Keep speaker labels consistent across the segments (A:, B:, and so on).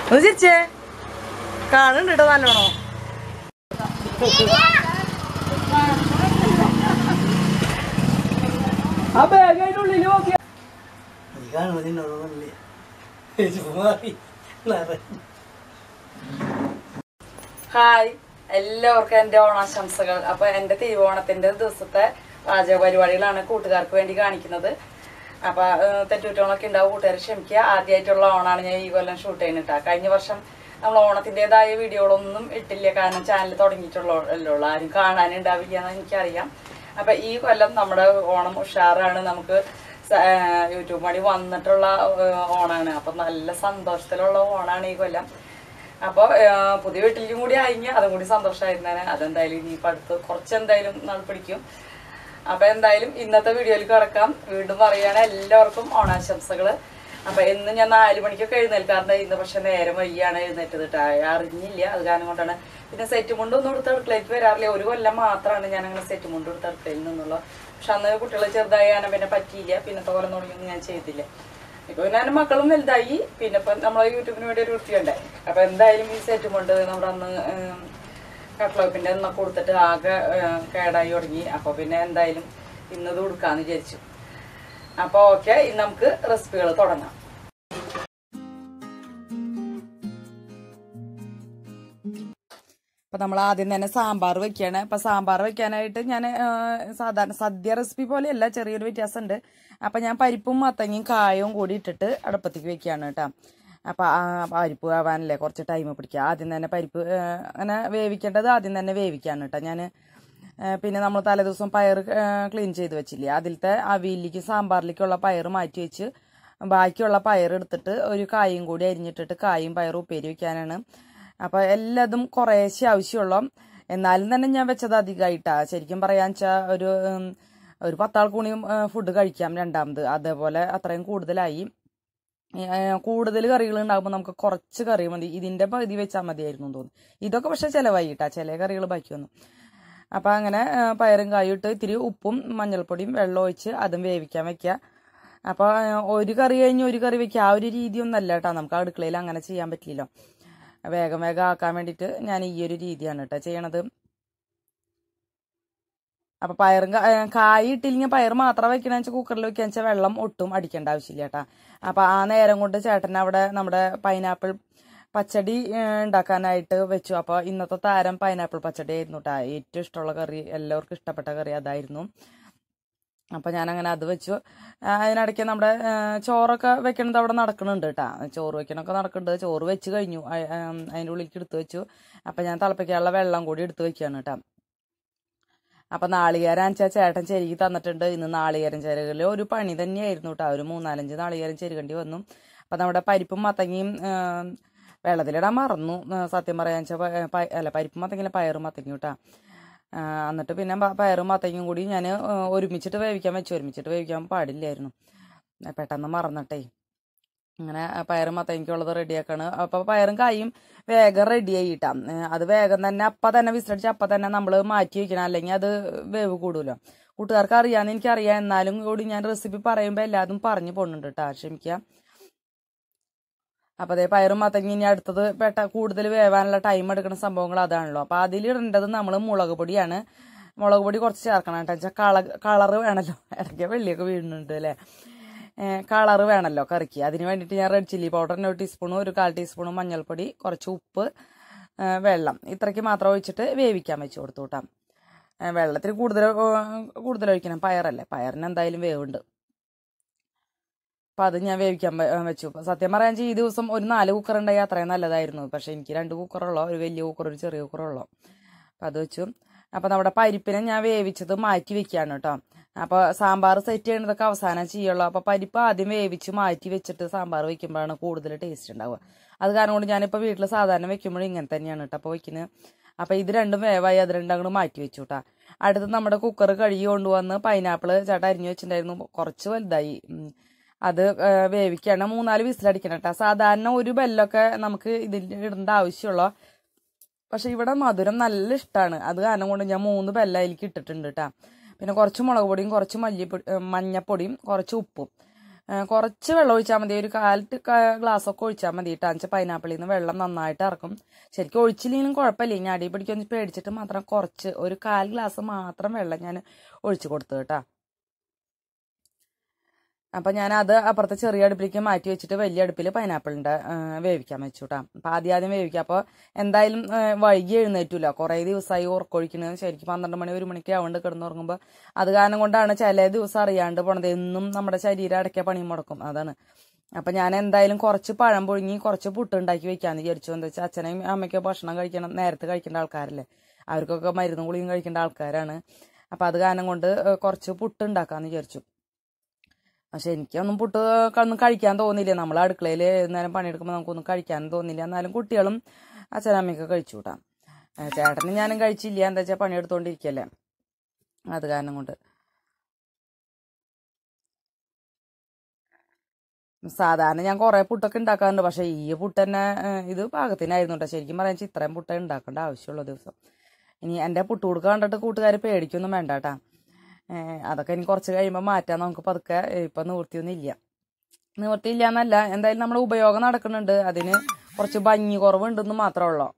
A: ഒന്ന് ചിരിച്ചേ കാണുന്നുണ്ട് കേട്ടോ നല്ലോണോ
B: ആ ബാഗ് അതിന്റെ ഉള്ളിൽ നോക്കിയ
A: നീ കാണുന്നത് നിന്നോടൊന്നല്ലേ ചുമ്മാറി ഹായ് എല്ലാവർക്കും എൻ്റെ ഓണാശംസകൾ അപ്പൊ എൻ്റെ തിരുവോണത്തിന്റെ ദിവസത്തെ പാചക പരിപാടികളാണ് കൂട്ടുകാർക്ക് വേണ്ടി കാണിക്കുന്നത് അപ്പൊ ഏഹ്, തെറ്റുകുറ്റങ്ങളൊക്കെ ഉണ്ടാവും കൂട്ടുകാർ ക്ഷമിക്കുക ആദ്യമായിട്ടുള്ള ഓണാണ് ഞാൻ ഈ കൊല്ലം ഷൂട്ട് ചെയ്യുന്നിട്ടാ കഴിഞ്ഞ വർഷം നമ്മൾ ഓണത്തിൻ്റെതായ വീഡിയോകളൊന്നും ഇട്ടില്ല കാരണം ചാനൽ തുടങ്ങിയിട്ടുള്ളൂ ആരും കാണാനുണ്ടാവില്ല എന്ന് എനിക്കറിയാം അപ്പൊ ഈ കൊല്ലം നമ്മുടെ ഓണം ഉഷാറാണ് നമുക്ക് സ- ഏഹ്, യൂട്യൂബ് വഴി വന്നിട്ടുള്ള ഏഹ്, ഓണാണ് അപ്പൊ നല്ല സന്തോഷത്തിലുള്ള ഓണാണ് ഈ കൊല്ലം അപ്പൊ ഏഹ്, പുതിയ വീട്ടിലേക്കും കൂടി ആയിങ്ങ അതും കൂടി സന്തോഷമായിരുന്നേനെ അതെന്തായാലും ഇനിയിപ്പോ അടുത്ത് കുറച്ച് എന്തായാലും നാൾ പിടിക്കും അപ്പൊ എന്തായാലും ഇന്നത്തെ വീഡിയോയിൽ കിടക്കാം വീണ്ടും പറയാണ് എല്ലാവർക്കും ഓണാശംസകള് അപ്പൊ ഇന്ന് ഞാൻ നാല് മണിക്കൊക്കെ എഴുന്നേൽക്കാറുണ്ട് ഇന്ന് പക്ഷെ നേരം വൈകിയാണ് എഴുന്നേറ്റത് ട്ടാ. അറിഞ്ഞില്ല അത് കാരണം കൊണ്ടാണ് പിന്നെ സെറ്റ് മുണ്ട് ഒന്നും എടുത്ത് അടുക്കളയ്ക്ക് വരാറില്ല ഒരു കൊല്ലം മാത്രമാണ് ഞാൻ അങ്ങനെ സെറ്റ് മുണ്ട് എടുത്ത് അടുക്കളയിൽ നിന്നുള്ള പക്ഷെ അന്ന് കുട്ടികൾ ചെറുതായി കാരണം പിന്നെ പറ്റിയില്ല പിന്നത്തെ കൊല്ലം തുടങ്ങിയൊന്നും ഞാൻ ചെയ്തില്ല ഇപ്പൊ പിന്നെ എൻ്റെ മക്കളും വലുതായി പിന്നെ ഇപ്പൊ നമ്മളെ യൂട്യൂബിന് വേണ്ടി ഒരു വൃത്തിയുണ്ടേ അപ്പൊ എന്തായാലും ഈ സെറ്റ് കൊണ്ട് നമ്മുടെ അന്ന് കട്ട്ലോപ്പിന്റെ ഒന്നൊക്കെ കൊടുത്തിട്ട് ആകെ ഏം, കേടായി തുടങ്ങി അപ്പൊ പിന്നെ എന്തായാലും ഇന്നത് കൊടുക്കാന്ന് വിചാരിച്ചു അപ്പൊ ഓക്കെ ഇന്ന് നമുക്ക് റെസിപ്പികൾ തുടങ്ങാം അപ്പൊ നമ്മൾ ആദ്യം തന്നെ സാമ്പാർ വെക്കുകയാണ് അപ്പൊ സാമ്പാർ വെക്കാനായിട്ട് ഞാൻ സാധാരണ സദ്യ റെസിപ്പി പോലെയല്ല ചെറിയൊരു വ്യത്യാസമുണ്ട് അപ്പൊ ഞാൻ പരിപ്പും മത്തങ്ങയും കായവും കൂടി ഇട്ടിട്ട് അടുപ്പത്തേക്ക് വെക്കുകയാണ് കേട്ടോ അപ്പൊ ആ പരിപ്പ് ആവാനല്ലേ കുറച്ച് ടൈം പിടിക്കുക ആദ്യം തന്നെ പരിപ്പ് ആ, അങ്ങനെ വേവിക്കേണ്ടത് ആദ്യം തന്നെ വേവിക്കാണ് കേട്ടോ ഞാൻ പിന്നെ നമ്മൾ തലേദിവസം പയർ ക്ലീൻ ചെയ്ത് വെച്ചില്ലേ അതിലത്തെ അവിയിലേക്ക് സാമ്പാറിലേക്കുള്ള പയർ മാറ്റി വെച്ച് ബാക്കിയുള്ള പയർ എടുത്തിട്ട് ഒരു കായും കൂടി അരിഞ്ഞിട്ടിട്ട് കായും പയറും ഉപ്പേരി വെക്കാനാണ് അപ്പൊ എല്ലാതും കുറേശ്ശെ ആവശ്യമുള്ള എന്നാലും തന്നെ ഞാൻ വെച്ചത് അധികമായിട്ടാ ശരിക്കും പറയാന്ന് വെച്ചാൽ ഒരു ഉം, ഒരു പത്താൾ കൂണിയും ഫുഡ് കഴിക്കാം രണ്ടാമത് അതേപോലെ അത്രയും കൂടുതലായി കൂടുതൽ കറികൾ ഉണ്ടാകുമ്പോൾ നമുക്ക് കുറച്ച് കറി മതി ഇതിന്റെ പകുതി വെച്ചാൽ മതിയായിരുന്നു എന്ന് തോന്നുന്നു ഇതൊക്കെ പക്ഷെ ചിലവായിട്ടാ ചില കറികൾ ബാക്കി വന്നു അപ്പൊ അങ്ങനെ ആ, പയറും കായും ഇട്ട് ഇത്തിരി ഉപ്പും മഞ്ഞൾപ്പൊടിയും വെള്ളം ഒഴിച്ച് അതും വേവിക്കാൻ വെക്കുക അപ്പൊ ആ, ഒരു കറി കഴിഞ്ഞ് ഒരു കറി വെക്കുക ആ ഒരു രീതിയൊന്നല്ല കേട്ടോ നമുക്ക് അടുക്കളയിൽ അങ്ങനെ ചെയ്യാൻ പറ്റില്ലല്ലോ വേഗം വേഗം ആക്കാൻ വേണ്ടിയിട്ട് ഞാൻ ഈ ഒരു രീതിയാണ് കേട്ടോ ചെയ്യണത് അപ്പൊ പയറും കാ- ഏ, കായ് ഇട്ടില്ലെങ്കിൽ പയർ മാത്രം വെക്കണമെന്ന് വെച്ചാൽ കുക്കറിൽ വെക്കാന്ന് വെച്ചാൽ വെള്ളം ഒട്ടും അടിക്കേണ്ട ആവശ്യമില്ല കേട്ടാ അപ്പൊ ആ നേരം കൊണ്ട് ചേട്ടൻ അവിടെ നമ്മുടെ പൈനാപ്പിൾ പച്ചടി ഏ, ഉണ്ടാക്കാനായിട്ട് വെച്ചു അപ്പൊ ഇന്നത്തെ താരം പൈനാപ്പിൾ പച്ചടി ആയിരുന്നു കേട്ടാ ഏറ്റവും ഇഷ്ടമുള്ള കറി എല്ലാവർക്കും ഇഷ്ടപ്പെട്ട കറി അതായിരുന്നു അപ്പൊ ഞാൻ അങ്ങനെ അത് വെച്ചു ആ, അതിനിടയ്ക്ക് നമ്മുടെ ആ, ചോറൊക്കെ വെക്കണത് അവിടെ നടക്കുന്നുണ്ട് കേട്ടാ ചോറ് വെക്കണൊക്കെ നടക്കുന്നുണ്ട് ചോറ് വെച്ച് കഴിഞ്ഞു ആ, ആ, അതിന്റെ ഉള്ളിലേക്ക് എടുത്തു വെച്ചു അപ്പൊ ഞാൻ തിളപ്പിക്കാനുള്ള വെള്ളം കൂടി എടുത്തു വെക്കുകയാണ് കേട്ടാ അപ്പൊ നാളികേരം അഞ്ചാ ചേട്ടൻ ചെരുകി തന്നിട്ടുണ്ട് ഇന്ന് നാളികേരം ചെരുകല് ഒരു പണി തന്നെയായിരുന്നു കേട്ടോ ഒരു മൂന്നാലഞ്ച് നാളികേരം ചെരുകേണ്ടി വന്നു അപ്പൊ നമ്മുടെ പരിപ്പും മത്തങ്ങയും ആ, വെള്ളത്തിലിടാൻ മറന്നു ആ, സത്യം പറയാൻ വെച്ചാൽ അല്ല പരിപ്പും മത്തങ്ങില്ല പയറും മത്തങ്ങയും കേട്ടാ ആ, എന്നിട്ട് പിന്നെ പ- പയറും മത്തങ്ങയും കൂടി ഞാൻ ഒരുമിച്ചിട്ട് വേവിക്കാൻ വെച്ചു ഒരുമിച്ചിട്ട് വേവിക്കാൻ പാടില്ലായിരുന്നു ആ, പെട്ടെന്ന് മറന്നിട്ടേ അങ്ങനെ ആ പയറും മത്തങ്ങയ്ക്കുള്ളത് റെഡിയാക്കാണ് അപ്പൊ പയറും കായും വേഗം റെഡി ആയിട്ടാ അത് വേഗം തന്നെ അപ്പ തന്നെ വിസിലടിച്ച് അപ്പ തന്നെ നമ്മൾ മാറ്റി വെക്കണം അല്ലെങ്കിൽ അത് വേവ് കൂടുമല്ലോ കൂട്ടുകാർക്ക് അറിയാന്ന് എനിക്കറിയാം എന്നാലും കൂടി ഞാൻ റെസിപ്പി പറയുമ്പോൾ എല്ലാതും പറഞ്ഞു പോകുന്നുണ്ട് കേട്ടോ ക്ഷമിക്കുക അപ്പൊ അതേ പയറും മത്തങ്ങി ഇനി അടുത്തത് പെട്ട കൂടുതൽ വേവാനുള്ള ടൈം എടുക്കുന്ന സംഭവങ്ങൾ അതാണല്ലോ അപ്പൊ അതിലിടേണ്ടത് നമ്മൾ മുളക് പൊടിയാണ് മുളക് പൊടി കുറച്ച് ചേർക്കണം കേട്ടോ വെച്ചാൽ കള കളറ് വേണമല്ലോ ഇടയ്ക്ക് വെള്ളിയൊക്കെ വീഴുന്നുണ്ട് അല്ലേ കളറ് വേണമല്ലോ കറിക്ക് അതിന് വേണ്ടിയിട്ട് ഞാൻ റെഡ് ചില്ലി പൗഡറിന് ഒരു ടീസ്പൂണും ഒരു കാൽ ടീസ്പൂണും മഞ്ഞൾപ്പൊടി കുറച്ച് ഉപ്പ് ഏ, വെള്ളം ഇത്രയ്ക്ക് മാത്രം ഒഴിച്ചിട്ട് വേവിക്കാൻ വെച്ച് കൊടുത്തു കൂട്ടാം വെള്ളത്തിൽ കൂടുതൽ കൂടുതൽ ഒഴിക്കണം പയറല്ലേ പയറിന് എന്തായാലും വേവുണ്ട് അപ്പൊ അത് ഞാൻ വേവിക്കാൻ വെ- വെച്ചു അപ്പൊ സത്യം പറയാൻ വെച്ചാൽ ഈ ദിവസം ഒരു നാല് കുക്കർ ഉണ്ടായി അത്രയും നല്ലതായിരുന്നു പക്ഷെ എനിക്ക് രണ്ട് കുക്കറുള്ളോ ഒരു വലിയ കുക്കർ ഒരു ചെറിയ കുക്കറുള്ളോ അപ്പൊ അത് വെച്ചു അപ്പൊ നമ്മുടെ പരിപ്പിനെ ഞാൻ വേവിച്ചത് മാറ്റി വെക്കുകയാണ് കേട്ടോ അപ്പൊ സാമ്പാർ സെറ്റ് ചെയ്യണതൊക്കെ അവസാനം ചെയ്യുള്ളൂ അപ്പൊ പരിപ്പ് ആദ്യം വേവിച്ച് മാറ്റി വെച്ചിട്ട് സാമ്പാർ വെക്കുമ്പോഴാണ് കൂടുതൽ ടേസ്റ്റ് ഉണ്ടാവുക അത് കാരണം കൊണ്ട് ഞാനിപ്പോ വീട്ടിൽ സാധാരണ വെക്കുമ്പോഴും ഇങ്ങനെ തന്നെയാണ് കേട്ടോ അപ്പൊ വെക്കുന്നത് അപ്പൊ ഇത് രണ്ടും വേവായി അത് രണ്ടും അങ്ങോട്ട് മാറ്റി വെച്ചു കേട്ടാ അടുത്ത് നമ്മുടെ കുക്കർ കഴുകി കൊണ്ടുവന്ന് പൈനാപ്പിൾ ചേട്ടാ അരിഞ്ഞു വെച്ചിട്ടുണ്ടായിരുന്നു കുറച്ച് വലുതായി ഉം. അത് ആ, വേവിക്കാണ് മൂന്നാല് വിസിലടിക്കണം കേട്ടോ സാധാരണ ഒരു ബെല്ലൊക്കെ നമുക്ക് ഇതിൽ ഇടേണ്ട ആവശ്യമുള്ള പക്ഷെ ഇവിടെ മധുരം നല്ല ഇഷ്ടമാണ് അത് കാരണം കൊണ്ട് ഞാൻ മൂന്ന് ബെല്ല അതിലേക്ക് ഇട്ടിട്ടുണ്ട് കേട്ടാ പിന്നെ കുറച്ച് മുളക് പൊടിയും കുറച്ച് മല്ലിപ്പൊടി ഏ, മഞ്ഞപ്പൊടിയും കുറച്ച് ഉപ്പും ഏ, കുറച്ച് വെള്ളം ഒഴിച്ചാൽ മതി ഒരു കാൽ ഗ്ലാസ് ഒക്കെ ഒഴിച്ചാൽ മതി കേട്ടോ വെച്ചാൽ പൈനാപ്പിളിൽ നിന്ന് വെള്ളം നന്നായിട്ട് ഇറക്കും ശരിക്കും ഒഴിച്ചില്ലെങ്കിലും കുഴപ്പമില്ല ഇനി അടി പിടിക്കൊന്ന് പേടിച്ചിട്ട് മാത്രം കുറച്ച് ഒരു കാൽ ഗ്ലാസ് മാത്രം വെള്ളം ഞാൻ ഒഴിച്ചു കൊടുത്തു കേട്ടോ അപ്പം ഞാൻ അത് അപ്പുറത്തെ ചെറിയ അടുപ്പിലേക്ക് മാറ്റി വെച്ചിട്ട് വലിയ അടുപ്പിൽ പൈനാപ്പിളിൻ്റെ വേവിക്കാൻ വെച്ചു കേട്ടോ അപ്പം ആദ്യം ആദ്യം വേവിക്കാം അപ്പോൾ എന്തായാലും ആ, വൈകി എഴുന്നേറ്റില്ല കുറേ ദിവസമായി ഉറക്കൊഴിക്കുന്നത് ശരിക്കും പന്ത്രണ്ട് മണി ഒരു മണിക്ക് ആവുകൊണ്ട് കിടന്നുറങ്ങുമ്പോൾ അത് കാരണം കൊണ്ടാണ് ചില ദിവസം അറിയാണ്ട് പോണത് എന്നും നമ്മുടെ ശരീരം അടയ്ക്ക പണി മുടക്കും അതാണ് അപ്പം ഞാൻ എന്തായാലും കുറച്ച് പഴം പുഴുങ്ങി കുറച്ച് പുട്ട് ഉണ്ടാക്കി വെക്കാമെന്ന് വിചാരിച്ചു എന്താ വെച്ചാൽ അച്ഛനെയും അമ്മയ്ക്കോ ഭക്ഷണം കഴിക്കണം നേരത്തെ കഴിക്കേണ്ട ആൾക്കാരല്ലേ അവർക്കൊക്കെ മരുന്നും ഗുളിയും കഴിക്കേണ്ട ആൾക്കാരാണ് അപ്പം അത് കാരണം കൊണ്ട് ഏ, കുറച്ച് പുട്ട് ഉണ്ടാക്കാമെന്ന് വിചാരിച്ചു പക്ഷെ എനിക്കൊന്നും പുട്ട് ഒന്നും കഴിക്കാൻ തോന്നില്ല നമ്മൾ അടുക്കളയിൽ നേരം പണിയെടുക്കുമ്പോൾ നമുക്കൊന്നും കഴിക്കാൻ തോന്നില്ല എന്നാലും കുട്ടികളും അച്ഛനമ്മയൊക്കെ കഴിച്ചു കൂട്ടാം ചേട്ടനും ഞാനും കഴിച്ചില്ല എന്താ വെച്ചാൽ പണിയെടുത്തോണ്ടിരിക്കല്ലേ അത് കാരണം കൊണ്ട് സാധാരണ ഞാൻ കുറേ പുട്ടൊക്കെ ഉണ്ടാക്കാറുണ്ട് പക്ഷെ ഈ പുട്ട് തന്നെ ഏഹ്, ഇത് പാകത്തിനായിരുന്നു കേട്ടോ ശരിക്കും പറയാൻ വെച്ചാൽ ഇത്രയും പുട്ടേ ഉണ്ടാക്കേണ്ട ആവശ്യമുള്ള ദിവസം ഇനി എൻ്റെ പുട്ട് കൊടുക്ക കണ്ടിട്ട് കൂട്ടുകാർ പേടിക്കൊന്നും വേണ്ട കേട്ടാ ഏഹ്, അതൊക്കെ ഇനി കുറച്ച് കഴിയുമ്പോൾ മാറ്റാൻ നമുക്ക് പതുക്കെ ഇപ്പം നിവൃത്തിയൊന്നും ഇല്ല നിവൃത്തിയില്ല എന്നല്ല എന്തായാലും നമ്മുടെ ഉപയോഗം നടക്കുന്നുണ്ട് അതിന് കുറച്ച് ഭംഗി കുറവുണ്ടെന്ന് മാത്രമേ ഉള്ളൂ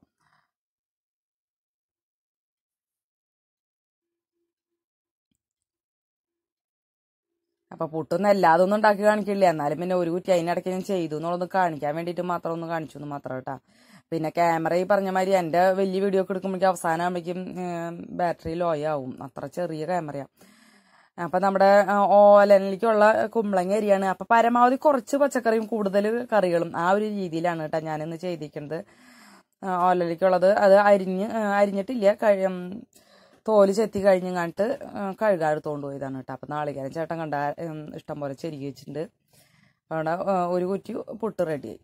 A: അപ്പൊ പുട്ടൊന്നും എല്ലാതൊന്നും ഉണ്ടാക്കി കാണിക്കില്ല എന്നാലും പിന്നെ ഒരു കുറ്റി അതിനിടയ്ക്ക് ഞാൻ ചെയ്തു എന്നുള്ളത് കാണിക്കാൻ വേണ്ടിയിട്ട് മാത്രം ഒന്ന് കാണിച്ചു എന്ന് മാത്രം കേട്ടാ പിന്നെ ക്യാമറ ഈ പറഞ്ഞ മാതിരി എൻ്റെ വലിയ വീഡിയോ ഒക്കെ എടുക്കുമ്പോഴേക്കും അവസാനം ആകുമ്പോഴേക്കും ബാറ്ററി ലോ ആവും അത്ര ചെറിയ ക്യാമറയാണ് അപ്പൊ നമ്മുടെ ആ, ഓലനിലേക്കുള്ള കുമ്പളങ്ങ അരിയാണ് അപ്പൊ പരമാവധി കുറച്ച് പച്ചക്കറിയും കൂടുതൽ കറികളും ആ ഒരു രീതിയിലാണ് കേട്ടോ ഞാനിന്ന് ചെയ്തിരിക്കുന്നത് ആ, ഓലനിലേക്കുള്ളത് അത് അരിഞ്ഞ് ആ, അരിഞ്ഞിട്ടില്ല കഴി ഉം, തോല് ചെത്തി കഴിഞ്ഞങ്ങാണ്ട് കഴുകാൻ എടുത്തോണ്ട് പോയതാണ് കേട്ടോ അപ്പൊ നാളികേരം ചേട്ടൻ കണ്ട ഉം, ഇഷ്ടം പോലെ ചെരുകി വെച്ചിട്ടുണ്ട് അവിടെ ആ, ഒരു കുറ്റി പുട്ട് റെഡിയായി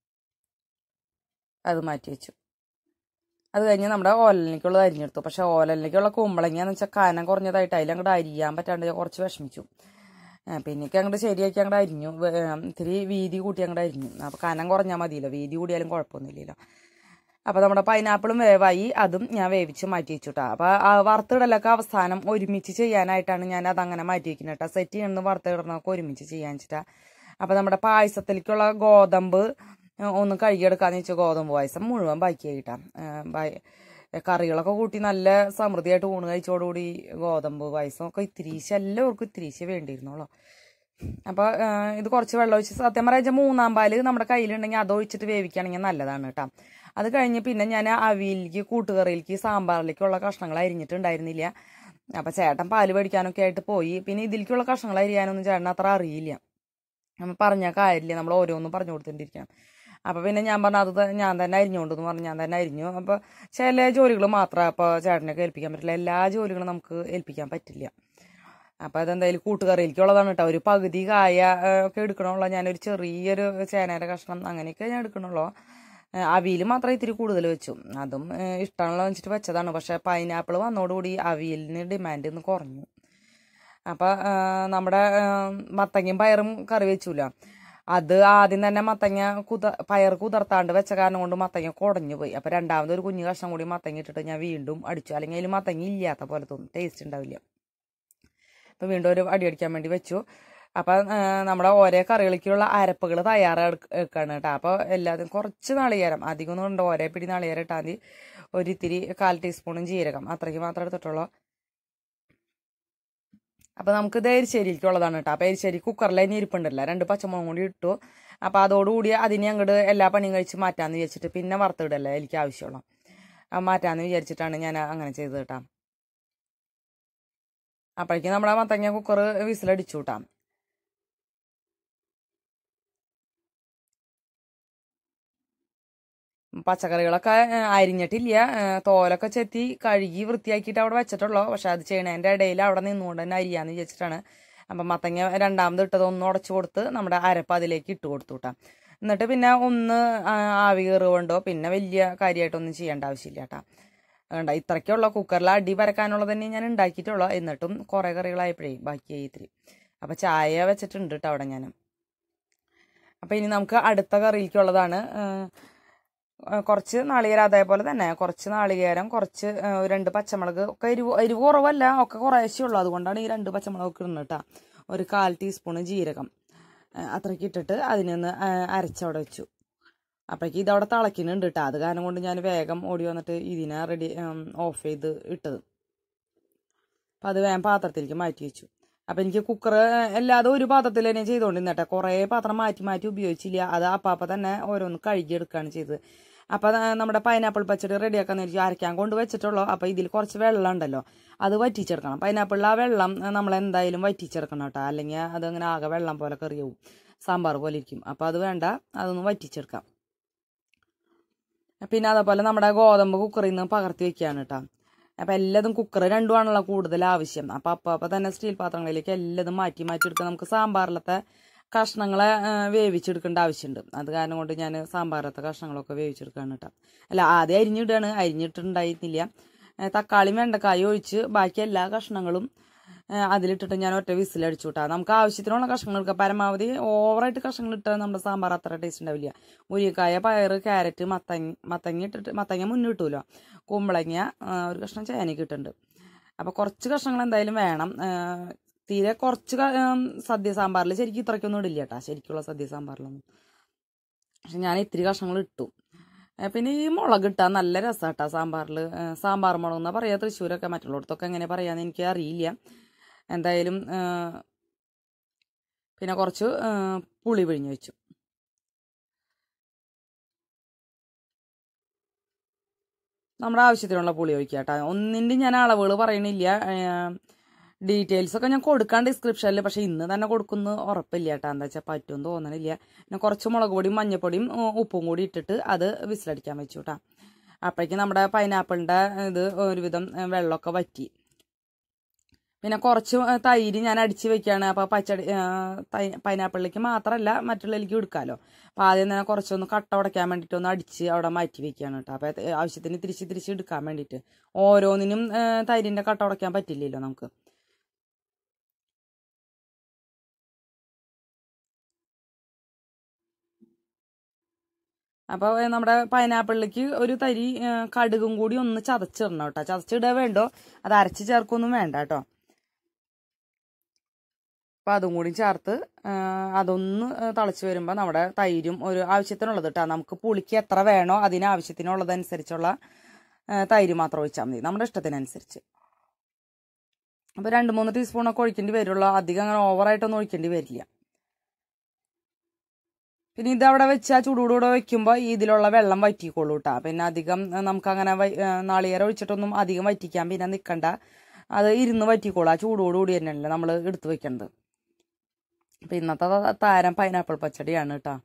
A: അത് മാറ്റി വെച്ചു അത് കഴിഞ്ഞ് നമ്മുടെ ഓലനിലേക്കുള്ളത് അരിഞ്ഞെടുത്തു പക്ഷെ ഓലനിലേക്കുള്ള കുമ്പളങ്ങ എന്ന് വെച്ചാൽ കനം കുറഞ്ഞതായിട്ട് അതിൽ അങ്ങോട്ട് അരിയാൻ പറ്റാണ്ട് ഞാൻ കുറച്ച് വിഷമിച്ചു ആ, പിന്നെയൊക്കെ അങ്ങോട്ട് ശരിയാക്കി അങ്ങോട്ട് അരിഞ്ഞു വേ- ഇത്തിരി വീതി കൂട്ടി അങ്ങോട്ട് അരിഞ്ഞു അപ്പോൾ കനം കുറഞ്ഞാൽ മതിയല്ലോ വീതി കൂടിയാലും കുഴപ്പമൊന്നുമില്ലല്ലോ അപ്പോൾ നമ്മുടെ പൈനാപ്പിളും വേവായി അതും ഞാൻ വേവിച്ച് മാറ്റി വെച്ചു കേട്ടോ അപ്പോൾ ആ വറുത്തിടലൊക്കെ അവസാനം ഒരുമിച്ച് ചെയ്യാനായിട്ടാണ് ഞാൻ അതങ്ങനെ മാറ്റി വെക്കുന്നത് കേട്ടോ സെറ്റ് ചെയ്യണമെന്ന് വറുത്തിടണമൊക്കെ ഒരുമിച്ച് ചെയ്യാൻ വെച്ചിട്ടാ അപ്പോൾ നമ്മുടെ പായസത്തിലേക്കുള്ള ഗോതമ്പ് ഏ, ഒന്ന് കഴുകിയെടുക്കാന്ന് വെച്ചാൽ ഗോതമ്പ് പായസം മുഴുവൻ ബാക്കിയായിട്ടാ കറികളൊക്കെ കൂട്ടി നല്ല സമൃദ്ധിയായിട്ട് ഊണ് കഴിച്ചോടുകൂടി ഗോതമ്പ് പായസം ഒക്കെ ഇത്തിരീശ എല്ലാവർക്കും ഇത്തിരീശ വേണ്ടിയിരുന്നുള്ളൂ അപ്പോൾ ഇത് കുറച്ച് വെള്ളം ഒഴിച്ച് സത്യം പറയാ മൂന്നാം പാല് നമ്മുടെ കയ്യിലുണ്ടെങ്കിൽ അത് ഒഴിച്ചിട്ട് വേവിക്കുകയാണെങ്കിൽ നല്ലതാണ് കേട്ടോ അത് കഴിഞ്ഞ് പിന്നെ ഞാൻ അവിയിലേക്ക് കൂട്ടുകറിയിലേക്ക് സാമ്പാറിലേക്കുള്ള കഷ്ണങ്ങൾ അരിഞ്ഞിട്ടുണ്ടായിരുന്നില്ല അപ്പം ചേട്ടൻ പാല് മേടിക്കാനൊക്കെ ആയിട്ട് പോയി പിന്നെ ഇതിലേക്കുള്ള കഷ്ണങ്ങൾ അരിയാനൊന്നും ചേട്ടൻ അത്ര അറിയില്ല നമ്മൾ പറഞ്ഞ കാര്യമില്ല നമ്മൾ ഓരോന്നും പറഞ്ഞു കൊടുത്തിട്ടിരിക്കണം അപ്പോൾ പിന്നെ ഞാൻ പറഞ്ഞു അത് ത- ഞാൻ തന്നെ അരിഞ്ഞുകൊണ്ടെന്ന് പറഞ്ഞു ഞാൻ തന്നെ അരിഞ്ഞു അപ്പോൾ ചില ജോലികൾ മാത്രമേ അപ്പോൾ ചേട്ടനൊക്കെ ഏൽപ്പിക്കാൻ പറ്റില്ല എല്ലാ ജോലികളും നമുക്ക് ഏൽപ്പിക്കാൻ പറ്റില്ല അപ്പോൾ അതെന്തായാലും കൂട്ടുകറിയിലേക്കുള്ളതാണ് കേട്ടോ ഒരു പകുതി കായ ആ, ഒക്കെ എടുക്കണുള്ളൂ ഞാനൊരു ചെറിയൊരു ചേനയുടെ കഷ്ണം അങ്ങനെയൊക്കെ ഞാൻ എടുക്കണുള്ളൂ അവിയിൽ മാത്രം ഇത്തിരി കൂടുതൽ വെച്ചു അതും ഏ, ഇഷ്ടമുള്ള വെച്ചിട്ട് വെച്ചതാണ് പക്ഷേ പൈനാപ്പിൾ വന്നതോടുകൂടി അവിയലിന് ഡിമാൻഡ് ഒന്ന് കുറഞ്ഞു അപ്പം നമ്മുടെ ആ, മത്തങ്ങയും പയറും കറി വെച്ചൂല അത് ആദ്യം തന്നെ മത്തങ്ങ കുത പയർ കുതിർത്താണ്ട് വെച്ച കാരണം കൊണ്ട് മത്തങ്ങ കുടഞ്ഞു പോയി അപ്പം രണ്ടാമത് ഒരു കുഞ്ഞു കഷ്ണം കൂടി മത്തങ്ങ ഇട്ടിട്ട് ഞാൻ വീണ്ടും അടിച്ചു അല്ലെങ്കിൽ അതിൽ മത്തങ്ങ ഇല്ലാത്ത പോലെ തോന്നും ടേസ്റ്റ് ഉണ്ടാവില്ല അപ്പം വീണ്ടും ഒരു അടി അടിക്കാൻ വേണ്ടി വെച്ചു അപ്പം ആ, നമ്മുടെ ഓരോ കറികളിലേക്കുള്ള അരപ്പുകൾ തയ്യാറെടുക്കാണ് കേട്ടോ അപ്പോൾ എല്ലാതും കുറച്ച് നാളികേരം അധികം ഒന്നും ഉണ്ട് ഓരോ പിടി നാളികേരം ഇട്ടാൽ മതി ഒരു ഇത്തിരി കാൽ ടീസ്പൂണും ജീരകം അത്രയ്ക്ക് മാത്രമേ എടുത്തിട്ടുള്ളൂ അപ്പോൾ നമുക്ക് ഇത് എരിശ്ശേരിക്കുള്ളതാണ് കേട്ടോ അപ്പോൾ എരിശ്ശേരി കുക്കറിൽ തന്നെ ഇരിപ്പുണ്ടല്ലോ രണ്ട് പച്ചമുളകും കൂടി ഇട്ടു അപ്പോൾ അതോടുകൂടി അതിനെ അങ്ങോട്ട് എല്ലാ പണിയും കഴിച്ച് മാറ്റാമെന്ന് വിചാരിച്ചിട്ട് പിന്നെ വറുത്തിടല്ലേ എനിക്ക് ആവശ്യമുള്ള ആ മാറ്റാമെന്ന് വിചാരിച്ചിട്ടാണ് ഞാൻ അങ്ങനെ ചെയ്തത് കേട്ടോ അപ്പോഴേക്കും നമ്മുടെ മത്തങ്ങ കുക്കർ വിസിലടിച്ചു കൂട്ടാം പച്ചക്കറികളൊക്കെ ഏ, അരിഞ്ഞിട്ടില്ല ഏ, തോലൊക്കെ ചെത്തി കഴുകി വൃത്തിയാക്കിയിട്ട് അവിടെ വെച്ചിട്ടുള്ളൂ പക്ഷെ അത് ചെയ്യണതിൻ്റെ ഇടയിൽ അവിടെ നിന്നുകൊണ്ട് തന്നെ അരിയാന്ന് വിചാരിച്ചിട്ടാണ് അപ്പം മത്തങ്ങ രണ്ടാമത് ഇട്ടത് ഒന്ന് ഉടച്ചു കൊടുത്ത് നമ്മുടെ അരപ്പ് അതിലേക്ക് ഇട്ട് കൊടുത്തു കേട്ടോ എന്നിട്ട് പിന്നെ ഒന്ന് ആ, ആവി കയറുകൊണ്ടോ പിന്നെ വലിയ കാര്യമായിട്ടൊന്നും ചെയ്യേണ്ട ആവശ്യമില്ല കേട്ടോ വേണ്ട ഇത്രയ്ക്കുള്ള കുക്കറിൽ അടി പരക്കാനുള്ളത് തന്നെ ഞാൻ ഉണ്ടാക്കിയിട്ടുള്ളൂ എന്നിട്ടും കുറേ കറികളായപ്പോഴേ ബാക്കിയായി ഇത്തിരി അപ്പം ചായ വെച്ചിട്ടുണ്ട് കേട്ടോ അവിടെ ഞാൻ അപ്പം ഇനി നമുക്ക് അടുത്ത കറിയിലേക്കുള്ളതാണ് ഏഹ്, ഏഹ് കുറച്ച് നാളികേരം അതേപോലെ തന്നെ കുറച്ച് നാളികേരം കുറച്ച് ഏഹ്, രണ്ട് പച്ചമുളക് ഒക്കെ എരിവ് എരിവ് കുറവല്ല ഒക്കെ കുറേശ്ശേ ഉള്ളൂ അതുകൊണ്ടാണ് ഈ രണ്ട് പച്ചമുളക് ഇടുന്നത് കേട്ടോ ഒരു കാൽ ടീസ്പൂണ് ജീരകം അത്രയ്ക്ക് ഇട്ടിട്ട് അതിനൊന്ന് അരച്ചവിടെ വെച്ചു അപ്പോഴേക്ക് ഇതവിടെ തിളയ്ക്കുന്നുണ്ട് കേട്ടോ അത് കാരണം കൊണ്ട് ഞാൻ വേഗം ഓടി വന്നിട്ട് ഇതിനെ റെഡി ഓഫ് ചെയ്ത് ഇട്ടത് അപ്പം അത് വേഗം പാത്രത്തിലേക്ക് മാറ്റി വെച്ചു അപ്പം എനിക്ക് കുക്കർ അല്ലാതെ ഒരു പാത്രത്തിൽ തന്നെ ചെയ്തുകൊണ്ടിരുന്നട്ടെ കുറേ പാത്രം മാറ്റി മാറ്റി ഉപയോഗിച്ചില്ല അത് അപ്പം തന്നെ ഓരോന്ന് കഴുകിയെടുക്കുകയാണ് ചെയ്തത് അപ്പം നമ്മുടെ പൈനാപ്പിൾ പച്ചടി റെഡിയാക്കാൻ എനിക്ക് അരയ്ക്കാൻ കൊണ്ട് വെച്ചിട്ടുള്ളൂ അപ്പം ഇതിൽ കുറച്ച് വെള്ളം ഉണ്ടല്ലോ അത് വറ്റിച്ചെടുക്കണം പൈനാപ്പിളിൽ ആ വെള്ളം നമ്മൾ എന്തായാലും വറ്റിച്ചെടുക്കണം കേട്ടോ അല്ലെങ്കിൽ അതങ്ങനെ ആകെ വെള്ളം പോലെ കറിയാവും സാമ്പാർ പോലെ ഇരിക്കും അപ്പം അത് വേണ്ട അതൊന്ന് വറ്റിച്ചെടുക്കാം പിന്നെ അതേപോലെ നമ്മുടെ ഗോതമ്പ് കുക്കറിൽ നിന്ന് പകർത്തി വെക്കുകയാണ് കേട്ടോ അപ്പം എല്ലാതും കുക്കർ രണ്ടുമാണല്ലോ കൂടുതൽ ആവശ്യം അപ്പം അപ്പം അപ്പം തന്നെ സ്റ്റീൽ പാത്രങ്ങളിലേക്ക് എല്ലാതും മാറ്റി മാറ്റി എടുക്കുക നമുക്ക് സാമ്പാറിലത്തെ കഷ്ണങ്ങളെ ആ, വേവിച്ചെടുക്കേണ്ട ആവശ്യമുണ്ട് അത് കാരണം കൊണ്ട് ഞാൻ സാമ്പാറിലത്തെ കഷ്ണങ്ങളൊക്കെ വേവിച്ചെടുക്കുകയാണ് കേട്ടോ അല്ല ആദ്യം അരിഞ്ഞിടുകയാണ് അരിഞ്ഞിട്ടുണ്ടായിരുന്നില്ല ഏ, തക്കാളിയും വെണ്ടക്കായും ഒഴിച്ച് ബാക്കി എല്ലാ കഷ്ണങ്ങളും ഏ, അതിലിട്ടിട്ട് ഞാൻ ഒറ്റ വിസിലടിച്ചു വിട്ടാ നമുക്ക് ആവശ്യത്തിനുള്ള കഷ്ണങ്ങൾ എടുക്കാം പരമാവധി ഓവറായിട്ട് കഷ്ണങ്ങൾ ഇട്ടാൽ നമ്മുടെ സാമ്പാർ അത്ര ടേസ്റ്റ് ഉണ്ടാവില്ല മുരിക്കായ പയറ് ക്യാരറ്റ് മത്തങ്ങ മത്തങ്ങ ഇട്ടിട്ട് മത്തങ്ങ മുന്നിൽ കിട്ടുമല്ലോ കുമ്പളങ്ങ ആ, ഒരു കഷ്ണം ചേനയ്ക്ക് ഇട്ടിട്ടുണ്ട് അപ്പോൾ കുറച്ച് കഷ്ണങ്ങൾ എന്തായാലും വേണം ആ, തീരെ കുറച്ച് ക- ഉം, സദ്യ സാമ്പാറിൽ ശരിക്കും ഇത്രയ്ക്കൊന്നും ഇടില്ല കേട്ടോ ശരിക്കുള്ള സദ്യ സാമ്പാറിലൊന്നും പക്ഷെ ഞാൻ ഇത്തിരി കഷ്ണങ്ങൾ ഇട്ടു ഏ, പിന്നെ ഈ മുളക് ഇട്ടാൽ നല്ല രസമാട്ടാ സാമ്പാറിൽ സാമ്പാർ മുളക് എന്നാ പറയാ തൃശ്ശൂരൊക്കെ മറ്റുള്ളിടത്തൊക്കെ എങ്ങനെ പറയാന്ന് എനിക്ക് അറിയില്ല എന്തായാലും ആ, പിന്നെ കുറച്ച് ആ, പുളി പിഴിഞ്ഞ് വെച്ചു നമ്മുടെ ആവശ്യത്തിനുള്ള പുളി ഒഴിക്കുക കേട്ടോ ഒന്നിൻ്റെ ഞാൻ അളവുകൾ പറയണില്ല ഡീറ്റെയിൽസ് ഒക്കെ ഞാൻ കൊടുക്കാൻ ഡിസ്ക്രിപ്ഷനിൽ പക്ഷെ ഇന്ന് തന്നെ കൊടുക്കുന്നു ഉറപ്പില്ല കേട്ടോ എന്താ വെച്ചാൽ പറ്റുമെന്ന് തോന്നണില്ല പിന്നെ കുറച്ച് മുളക് പൊടിയും മഞ്ഞപ്പൊടിയും ഉ- ഉപ്പും കൂടി ഇട്ടിട്ട് അത് വിസിലടിക്കാൻ വെച്ചു കേട്ടോ അപ്പോഴേക്കും നമ്മുടെ പൈനാപ്പിളിൻ്റെ ഇത് ഒരുവിധം ഏ, വെള്ളമൊക്കെ വറ്റി പിന്നെ കുറച്ച് തൈര് ഞാൻ അടിച്ച് വെക്കുകയാണ് അപ്പോൾ പച്ചടി ആ, തൈ പൈനാപ്പിളിലേക്ക് മാത്രമല്ല മറ്റുള്ളതിലേക്ക് എടുക്കാമല്ലോ അപ്പോൾ ആദ്യം തന്നെ കുറച്ചൊന്ന് കട്ട ഉടയ്ക്കാൻ വേണ്ടിയിട്ട് ഒന്ന് അടിച്ച് അവിടെ മാറ്റി വെക്കുകയാണ് കേട്ടോ അപ്പോൾ ആവശ്യത്തിന് തിരിച്ച് തിരിച്ച് എടുക്കാൻ വേണ്ടിയിട്ട് ഓരോന്നിനും ആ, തൈരിൻ്റെ കട്ട ഉടയ്ക്കാൻ പറ്റില്ലല്ലോ നമുക്ക് അപ്പോൾ നമ്മുടെ പൈനാപ്പിളിലേക്ക് ഒരു തരി ആ, കടുകും കൂടി ഒന്ന് ചതച്ചിടണം കേട്ടോ ചതച്ചിടുക വേണ്ടോ അത് അരച്ച് ചേർക്കൊന്നും വേണ്ട കേട്ടോ അപ്പം അതും കൂടി ചേർത്ത് ആ, അതൊന്ന് തിളച്ച് വരുമ്പോൾ നമ്മുടെ തൈരും ഒരു ആവശ്യത്തിനുള്ളത് കേട്ടോ നമുക്ക് പുളിക്ക് എത്ര വേണോ അതിന് ആവശ്യത്തിനുള്ളതനുസരിച്ചുള്ള ആ, തൈര് മാത്രം ഒഴിച്ചാൽ മതി നമ്മുടെ ഇഷ്ടത്തിനനുസരിച്ച് അപ്പോൾ രണ്ട് മൂന്ന് ടീസ്പൂണൊക്കെ ഒഴിക്കേണ്ടി വരുള്ളൂ അധികം അങ്ങനെ ഓവറായിട്ടൊന്നും ഒഴിക്കേണ്ടി വരില്ല പിന്നെ ഇത് അവിടെ വെച്ച് ആ ചൂടോടുകൂടെ വെക്കുമ്പോൾ ഇതിലുള്ള വെള്ളം വറ്റിക്കോളൂ കേട്ടോ പിന്നെ അധികം നമുക്ക് അങ്ങനെ നാളികേരം ഒഴിച്ചിട്ടൊന്നും അധികം വറ്റിക്കാൻ പിന്നെ നിൽക്കണ്ട അത് ഇരുന്ന് വറ്റിക്കോളൂ ആ ചൂടോടുകൂടി തന്നെയല്ലേ നമ്മൾ എടുത്ത് വെക്കേണ്ടത് അപ്പം ഇന്നത്തെ ത- താരം പൈനാപ്പിൾ പച്ചടിയാണ് കേട്ടോ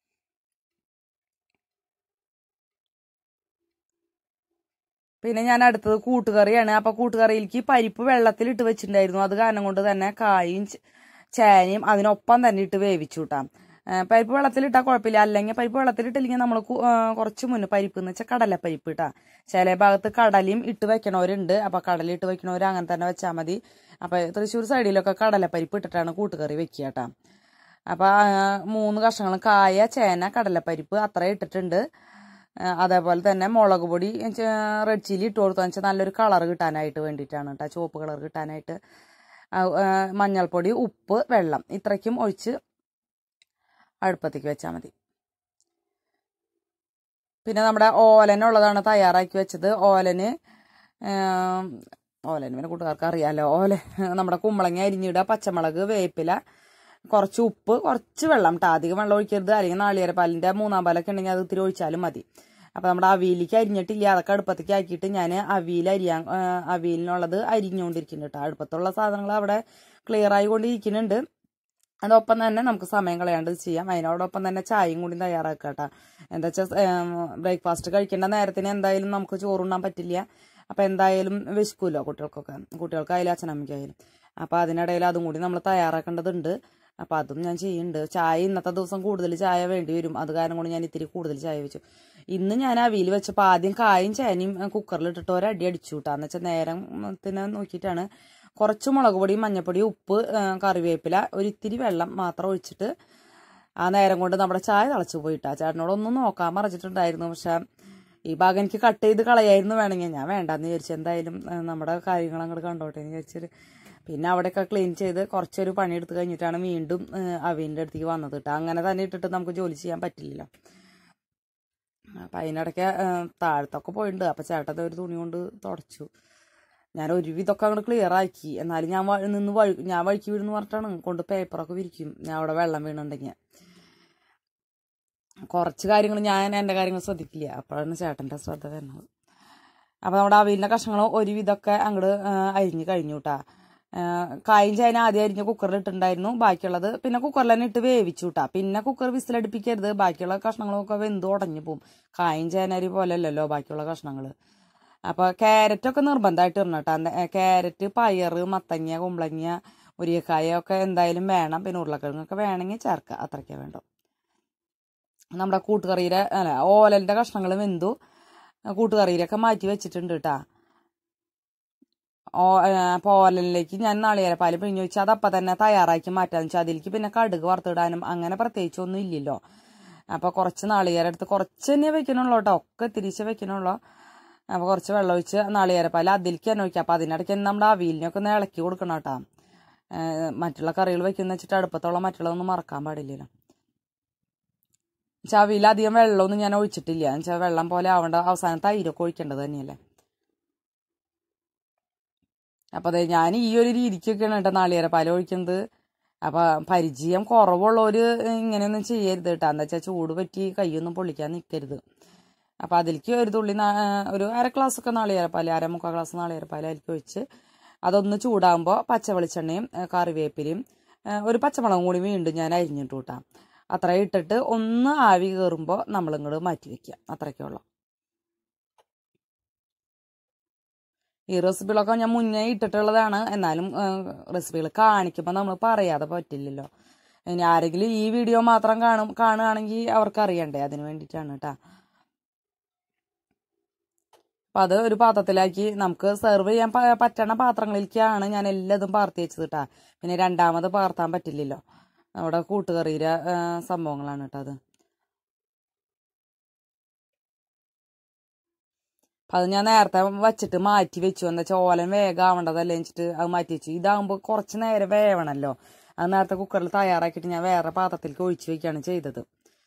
A: പിന്നെ ഞാൻ അടുത്തത് കൂട്ടുകറിയാണ് അപ്പൊ കൂട്ടുകറിയിലേക്ക് പരിപ്പ് വെള്ളത്തിലിട്ട് വെച്ചിട്ടുണ്ടായിരുന്നു അത് കാരണം കൊണ്ട് തന്നെ കായും ച- ചേനയും അതിനൊപ്പം തന്നെ ഇട്ട് വേവിച്ചു കൂട്ടാം പരിപ്പ് വെള്ളത്തിലിട്ടാൽ കുഴപ്പമില്ല അല്ലെങ്കിൽ പരിപ്പ് വെള്ളത്തിലിട്ടില്ലെങ്കിൽ നമ്മൾ കുറച്ച് മുന്നേ പരിപ്പ് എന്ന് വെച്ചാൽ കടലപ്പരിപ്പ് ഇട്ടാ ചില ഭാഗത്ത് കടലയും ഇട്ട് വെക്കണവരുണ്ട് അപ്പൊ കടല ഇട്ട് വെക്കണവർ അങ്ങനെ തന്നെ വെച്ചാൽ മതി അപ്പൊ തൃശ്ശൂർ സൈഡിലൊക്കെ കടലപ്പരിപ്പ് ഇട്ടിട്ടാണ് കൂട്ടുകറി വെക്കുക കേട്ടാ അപ്പൊ ആ, മൂന്ന് കഷ്ണങ്ങളും കായ ചേന കടലപ്പരിപ്പ് അത്ര ഇട്ടിട്ടുണ്ട് ആ, അതേപോലെ തന്നെ മുളക് പൊടി റെഡ് ചില്ലി ഇട്ട് കൊടുത്താന്ന് വെച്ചാൽ നല്ലൊരു കളർ കിട്ടാനായിട്ട് വേണ്ടിയിട്ടാണ് കേട്ടോ ചുവപ്പ് കളർ കിട്ടാനായിട്ട് ആ, ആ, മഞ്ഞൾപ്പൊടി ഉപ്പ് വെള്ളം ഇത്രയ്ക്കും ഒഴിച്ച് അടുപ്പത്തേക്ക് വെച്ചാൽ മതി പിന്നെ നമ്മുടെ ഓലനുള്ളതാണ് തയ്യാറാക്കി വെച്ചത് ഓലന് ആം, ഓലന് പിന്നെ കൂട്ടുകാർക്ക് അറിയാലോ ഓല നമ്മുടെ കുമ്പളങ്ങ അരിഞ്ഞിടുക പച്ചമുളക് വേപ്പില കുറച്ച് ഉപ്പ് കുറച്ച് വെള്ളം കേട്ടോ അധികം വെള്ളം ഒഴിക്കരുത് അല്ലെങ്കിൽ നാളികേരപ്പാലിൻ്റെ മൂന്നാം പാലൊക്കെ ഉണ്ടെങ്കിൽ അത് ഇത്തിരി ഒഴിച്ചാലും മതി അപ്പോൾ നമ്മുടെ അവിയിലേക്ക് അരിഞ്ഞിട്ടില്ല അതൊക്കെ അടുപ്പത്തേക്ക് ആക്കിയിട്ട് ഞാൻ അവിയിൽ അരിയാൻ ആ, അവിയലിനുള്ളത് അരിഞ്ഞുകൊണ്ടിരിക്കുന്നുണ്ട് കേട്ടോ അടുപ്പത്തുള്ള സാധനങ്ങൾ അവിടെ ക്ലിയർ ആയിക്കൊണ്ടിരിക്കുന്നുണ്ട് അതോടൊപ്പം തന്നെ നമുക്ക് സമയം കളയാണ്ട് ഇത് ചെയ്യാം അതിനോടൊപ്പം തന്നെ ചായയും കൂടി തയ്യാറാക്കുക കേട്ടോ എന്താ വെച്ചാൽ ബ്രേക്ക്ഫാസ്റ്റ് കഴിക്കേണ്ട നേരത്തിന് എന്തായാലും നമുക്ക് ചോറുണ്ണാൻ പറ്റില്ല അപ്പം എന്തായാലും വിശക്കുമല്ലോ കുട്ടികൾക്കൊക്കെ കുട്ടികൾക്കായാലും അച്ഛനമ്മയ്ക്കായാലും അപ്പോൾ അതിനിടയിൽ അതും കൂടി നമ്മൾ തയ്യാറാക്കേണ്ടതുണ്ട് അപ്പോൾ അതും ഞാൻ ചെയ്യുന്നുണ്ട് ചായ ഇന്നത്തെ ദിവസം കൂടുതൽ ചായ വേണ്ടി വരും അത് കാരണം കൊണ്ട് ഞാൻ ഇത്തിരി കൂടുതൽ ചായ വെച്ചു ഇന്ന് ഞാൻ അവിയിൽ വെച്ചപ്പോൾ ആദ്യം കായും ചേനയും കുക്കറിൽ ഇട്ടിട്ട് ഒരടി അടിച്ചു കൂട്ടാന്ന് വെച്ചാൽ നേരത്തിന് നോക്കിയിട്ടാണ് കുറച്ച് മുളക് പൊടി മഞ്ഞപ്പൊടി ഉപ്പ് ആ, കറിവേപ്പില ഒരു ഇത്തിരി വെള്ളം മാത്രം ഒഴിച്ചിട്ട് ആ നേരം കൊണ്ട് നമ്മുടെ ചായ തിളച്ചു പോയിട്ടാ ചേട്ടനോടൊന്നും നോക്കാൻ പറഞ്ഞിട്ടുണ്ടായിരുന്നു പക്ഷെ ഈ ഭാഗം എനിക്ക് കട്ട് ചെയ്ത് കളയായിരുന്നു വേണമെങ്കിൽ ഞാൻ വേണ്ടാന്ന് വിചാരിച്ചു എന്തായാലും ആ, നമ്മുടെ കാര്യങ്ങൾ അങ്ങോട്ട് കണ്ടോട്ടെ എന്ന് വിചാരിച്ചിട്ട് പിന്നെ അവിടെയൊക്കെ ക്ലീൻ ചെയ്ത് കുറച്ചൊരു പണിയെടുത്ത് കഴിഞ്ഞിട്ടാണ് വീണ്ടും അവീൻ്റെ അടുത്തേക്ക് വന്നത് കേട്ടോ അങ്ങനെ തന്നെ ഇട്ടിട്ട് നമുക്ക് ജോലി ചെയ്യാൻ പറ്റില്ലല്ലോ അപ്പം അതിനിടയ്ക്ക് താഴത്തൊക്കെ പോയിട്ടുണ്ട് അപ്പം ചേട്ടത്തെ ഒരു തുണി കൊണ്ട് തുടച്ചു ഞാൻ ഒരുവിധമൊക്കെ അങ്ങോട്ട് ക്ലിയർ ആക്കി എന്നാലും ഞാൻ വഴി നിന്ന് വഴി ഞാൻ വഴിക്ക് വീഴുന്നു പറഞ്ഞിട്ടാണ് കൊണ്ട് പേപ്പറൊക്കെ വിരിക്കും ഞാൻ അവിടെ വെള്ളം വീണുണ്ടെങ്കിൽ കുറച്ച് കാര്യങ്ങൾ ഞാൻ എൻ്റെ കാര്യങ്ങൾ ശ്രദ്ധിക്കില്ല അപ്പോഴാണ് ചേട്ടൻ്റെ ശ്രദ്ധ വരുന്നത് അപ്പോൾ നമ്മുടെ അവിയലിൻ്റെ കഷ്ണങ്ങൾ ഒരുവിധമൊക്കെ അങ്ങോട്ട് അരിഞ്ഞ് കഴിഞ്ഞു കേട്ടാ കായും ചേന ആദ്യം അരിഞ്ഞ് കുക്കറിൽ ഇട്ടിട്ടുണ്ടായിരുന്നു ബാക്കിയുള്ളത് പിന്നെ കുക്കറിൽ തന്നെ ഇട്ട് വേവിച്ചു കേട്ടാ പിന്നെ കുക്കർ വിസിലടുപ്പിക്കരുത് ബാക്കിയുള്ള കഷ്ണങ്ങളൊക്കെ വെന്ത് ഉടഞ്ഞു പോകും കായും ചേനരി പോലെ അല്ലല്ലോ ബാക്കിയുള്ള കഷ്ണങ്ങൾ അപ്പോൾ ക്യാരറ്റൊക്കെ നിർബന്ധമായിട്ട് ഇടണം കേട്ടോ ക്യാരറ്റ് പയറ് മത്തങ്ങ കുമ്പളങ്ങ ഉരിയക്കായ ഒക്കെ എന്തായാലും വേണം പിന്നെ ഉരുളക്കിഴങ്ങൊക്കെ വേണമെങ്കിൽ ചേർക്കുക അത്രയ്ക്കേ വേണ്ടു നമ്മുടെ കൂട്ടുകറിയുടെ അല്ല ഓലൻ്റെ കഷ്ണങ്ങൾ വെന്തു കൂട്ടുകറിയിലൊക്കെ മാറ്റി വെച്ചിട്ടുണ്ട് കേട്ടാ ഓ അപ്പോൾ ഓലനിലേക്ക് ഞാൻ നാളികേരപ്പാല് പിഴിഞ്ഞ് വെച്ച് അതപ്പം തന്നെ തയ്യാറാക്കി മാറ്റാന്ന് വെച്ചാൽ അതിലേക്ക് പിന്നെ കടുക് വറുത്തിടാനും അങ്ങനെ പ്രത്യേകിച്ചൊന്നും ഇല്ലല്ലോ അപ്പോൾ കുറച്ച് നാളികേരം എടുത്ത് കുറച്ച് തന്നെ വെക്കണുള്ളൂ കേട്ടോ ഒക്കെ തിരിച്ച് വെക്കണുള്ളൂ അപ്പോൾ കുറച്ച് വെള്ളം ഒഴിച്ച് നാളികേരപ്പാല് അതിലേക്ക് തന്നെ ഒഴിക്കുക അപ്പോൾ അതിനിടയ്ക്ക് തന്നെ നമ്മുടെ അവിയലിനൊക്കെ ഒന്ന് ഇളക്കി കൊടുക്കണം കേട്ടോ മറ്റുള്ള കറികൾ വെക്കുന്ന വെച്ചിട്ട് അടുപ്പത്തോളം മറ്റുള്ളതൊന്നും മറക്കാൻ പാടില്ലല്ലോ ചവിയിൽ അധികം വെള്ളമൊന്നും ഞാൻ ഒഴിച്ചിട്ടില്ല എന്നുവെച്ചാൽ വെള്ളം പോലെ ആവേണ്ട അവസാനം തൈരൊക്കെ ഒഴിക്കേണ്ടത് തന്നെയല്ലേ അപ്പം അതെ ഞാൻ ഈ ഒരു രീതിക്കൊക്കെയാണ് കേട്ടോ നാളികേരപ്പാൽ ഒഴിക്കുന്നത് അപ്പം പരിചയം കുറവുള്ളവർ ഇങ്ങനെയൊന്നും ചെയ്യരുത് കേട്ടോ എന്താ വെച്ചാൽ ചൂട് പറ്റി കൈയൊന്നും പൊള്ളിക്കാൻ നിൽക്കരുത് അപ്പം അതിലേക്ക് ഒരു തുള്ളി ഒരു അര ഗ്ലാസ് ഒക്കെ നാളികേരപ്പാൽ അര മുക്കാൽ ഗ്ലാസ് നാളികേരപ്പാൽ അതിലേക്ക് ഒഴിച്ച് അതൊന്ന് ചൂടാകുമ്പോൾ പച്ച വെളിച്ചെണ്ണയും കറിവേപ്പിലയും ഒരു പച്ചമുളകും കൂടി വീണ്ടും ഞാൻ അരിഞ്ഞിട്ട് കൂട്ടാം അത്ര ഇട്ടിട്ട് ഒന്ന് ആവി കയറുമ്പോൾ നമ്മളിങ്ങോട്ട് മാറ്റി വെക്കുക അത്രയ്ക്കേ ഉള്ളൂ ഈ റെസിപ്പികളൊക്കെ ഞാൻ മുന്നേ ഇട്ടിട്ടുള്ളതാണ് എന്നാലും റെസിപ്പികൾ കാണിക്കുമ്പോൾ നമ്മൾ പറയാതെ പറ്റില്ലല്ലോ ഇനി ആരെങ്കിലും ഈ വീഡിയോ മാത്രം കാണും കാണുകയാണെങ്കിൽ അവർക്ക് അറിയണ്ടേ അതിന് വേണ്ടിയിട്ടാണ് കേട്ടോ അപ്പം അത് ഒരു പാത്രത്തിലാക്കി നമുക്ക് സെർവ് ചെയ്യാൻ പറ്റണ പാത്രങ്ങളിലേക്കാണ് ഞാൻ എല്ലാതും പാർത്തി വെച്ചത് കേട്ടാ പിന്നെ രണ്ടാമത് പാർത്താൻ പറ്റില്ലല്ലോ നമ്മുടെ കൂട്ടുകറിയിലെ സംഭവങ്ങളാണ് കേട്ടോ അത് അപ്പം അത് ഞാൻ നേരത്തെ വച്ചിട്ട് മാറ്റി വെച്ചു എന്താ വെച്ചാൽ ഓലൻ വേഗം ആവേണ്ടതല്ലേ വെച്ചിട്ട് അത് മാറ്റി വെച്ചു ഇതാകുമ്പോൾ കുറച്ച് നേരം വേവണമല്ലോ അത് നേരത്തെ കുക്കറിൽ തയ്യാറാക്കിയിട്ട് ഞാൻ വേറെ പാത്രത്തിലേക്ക് ഒഴിച്ചു വെക്കുകയാണ് ചെയ്തത്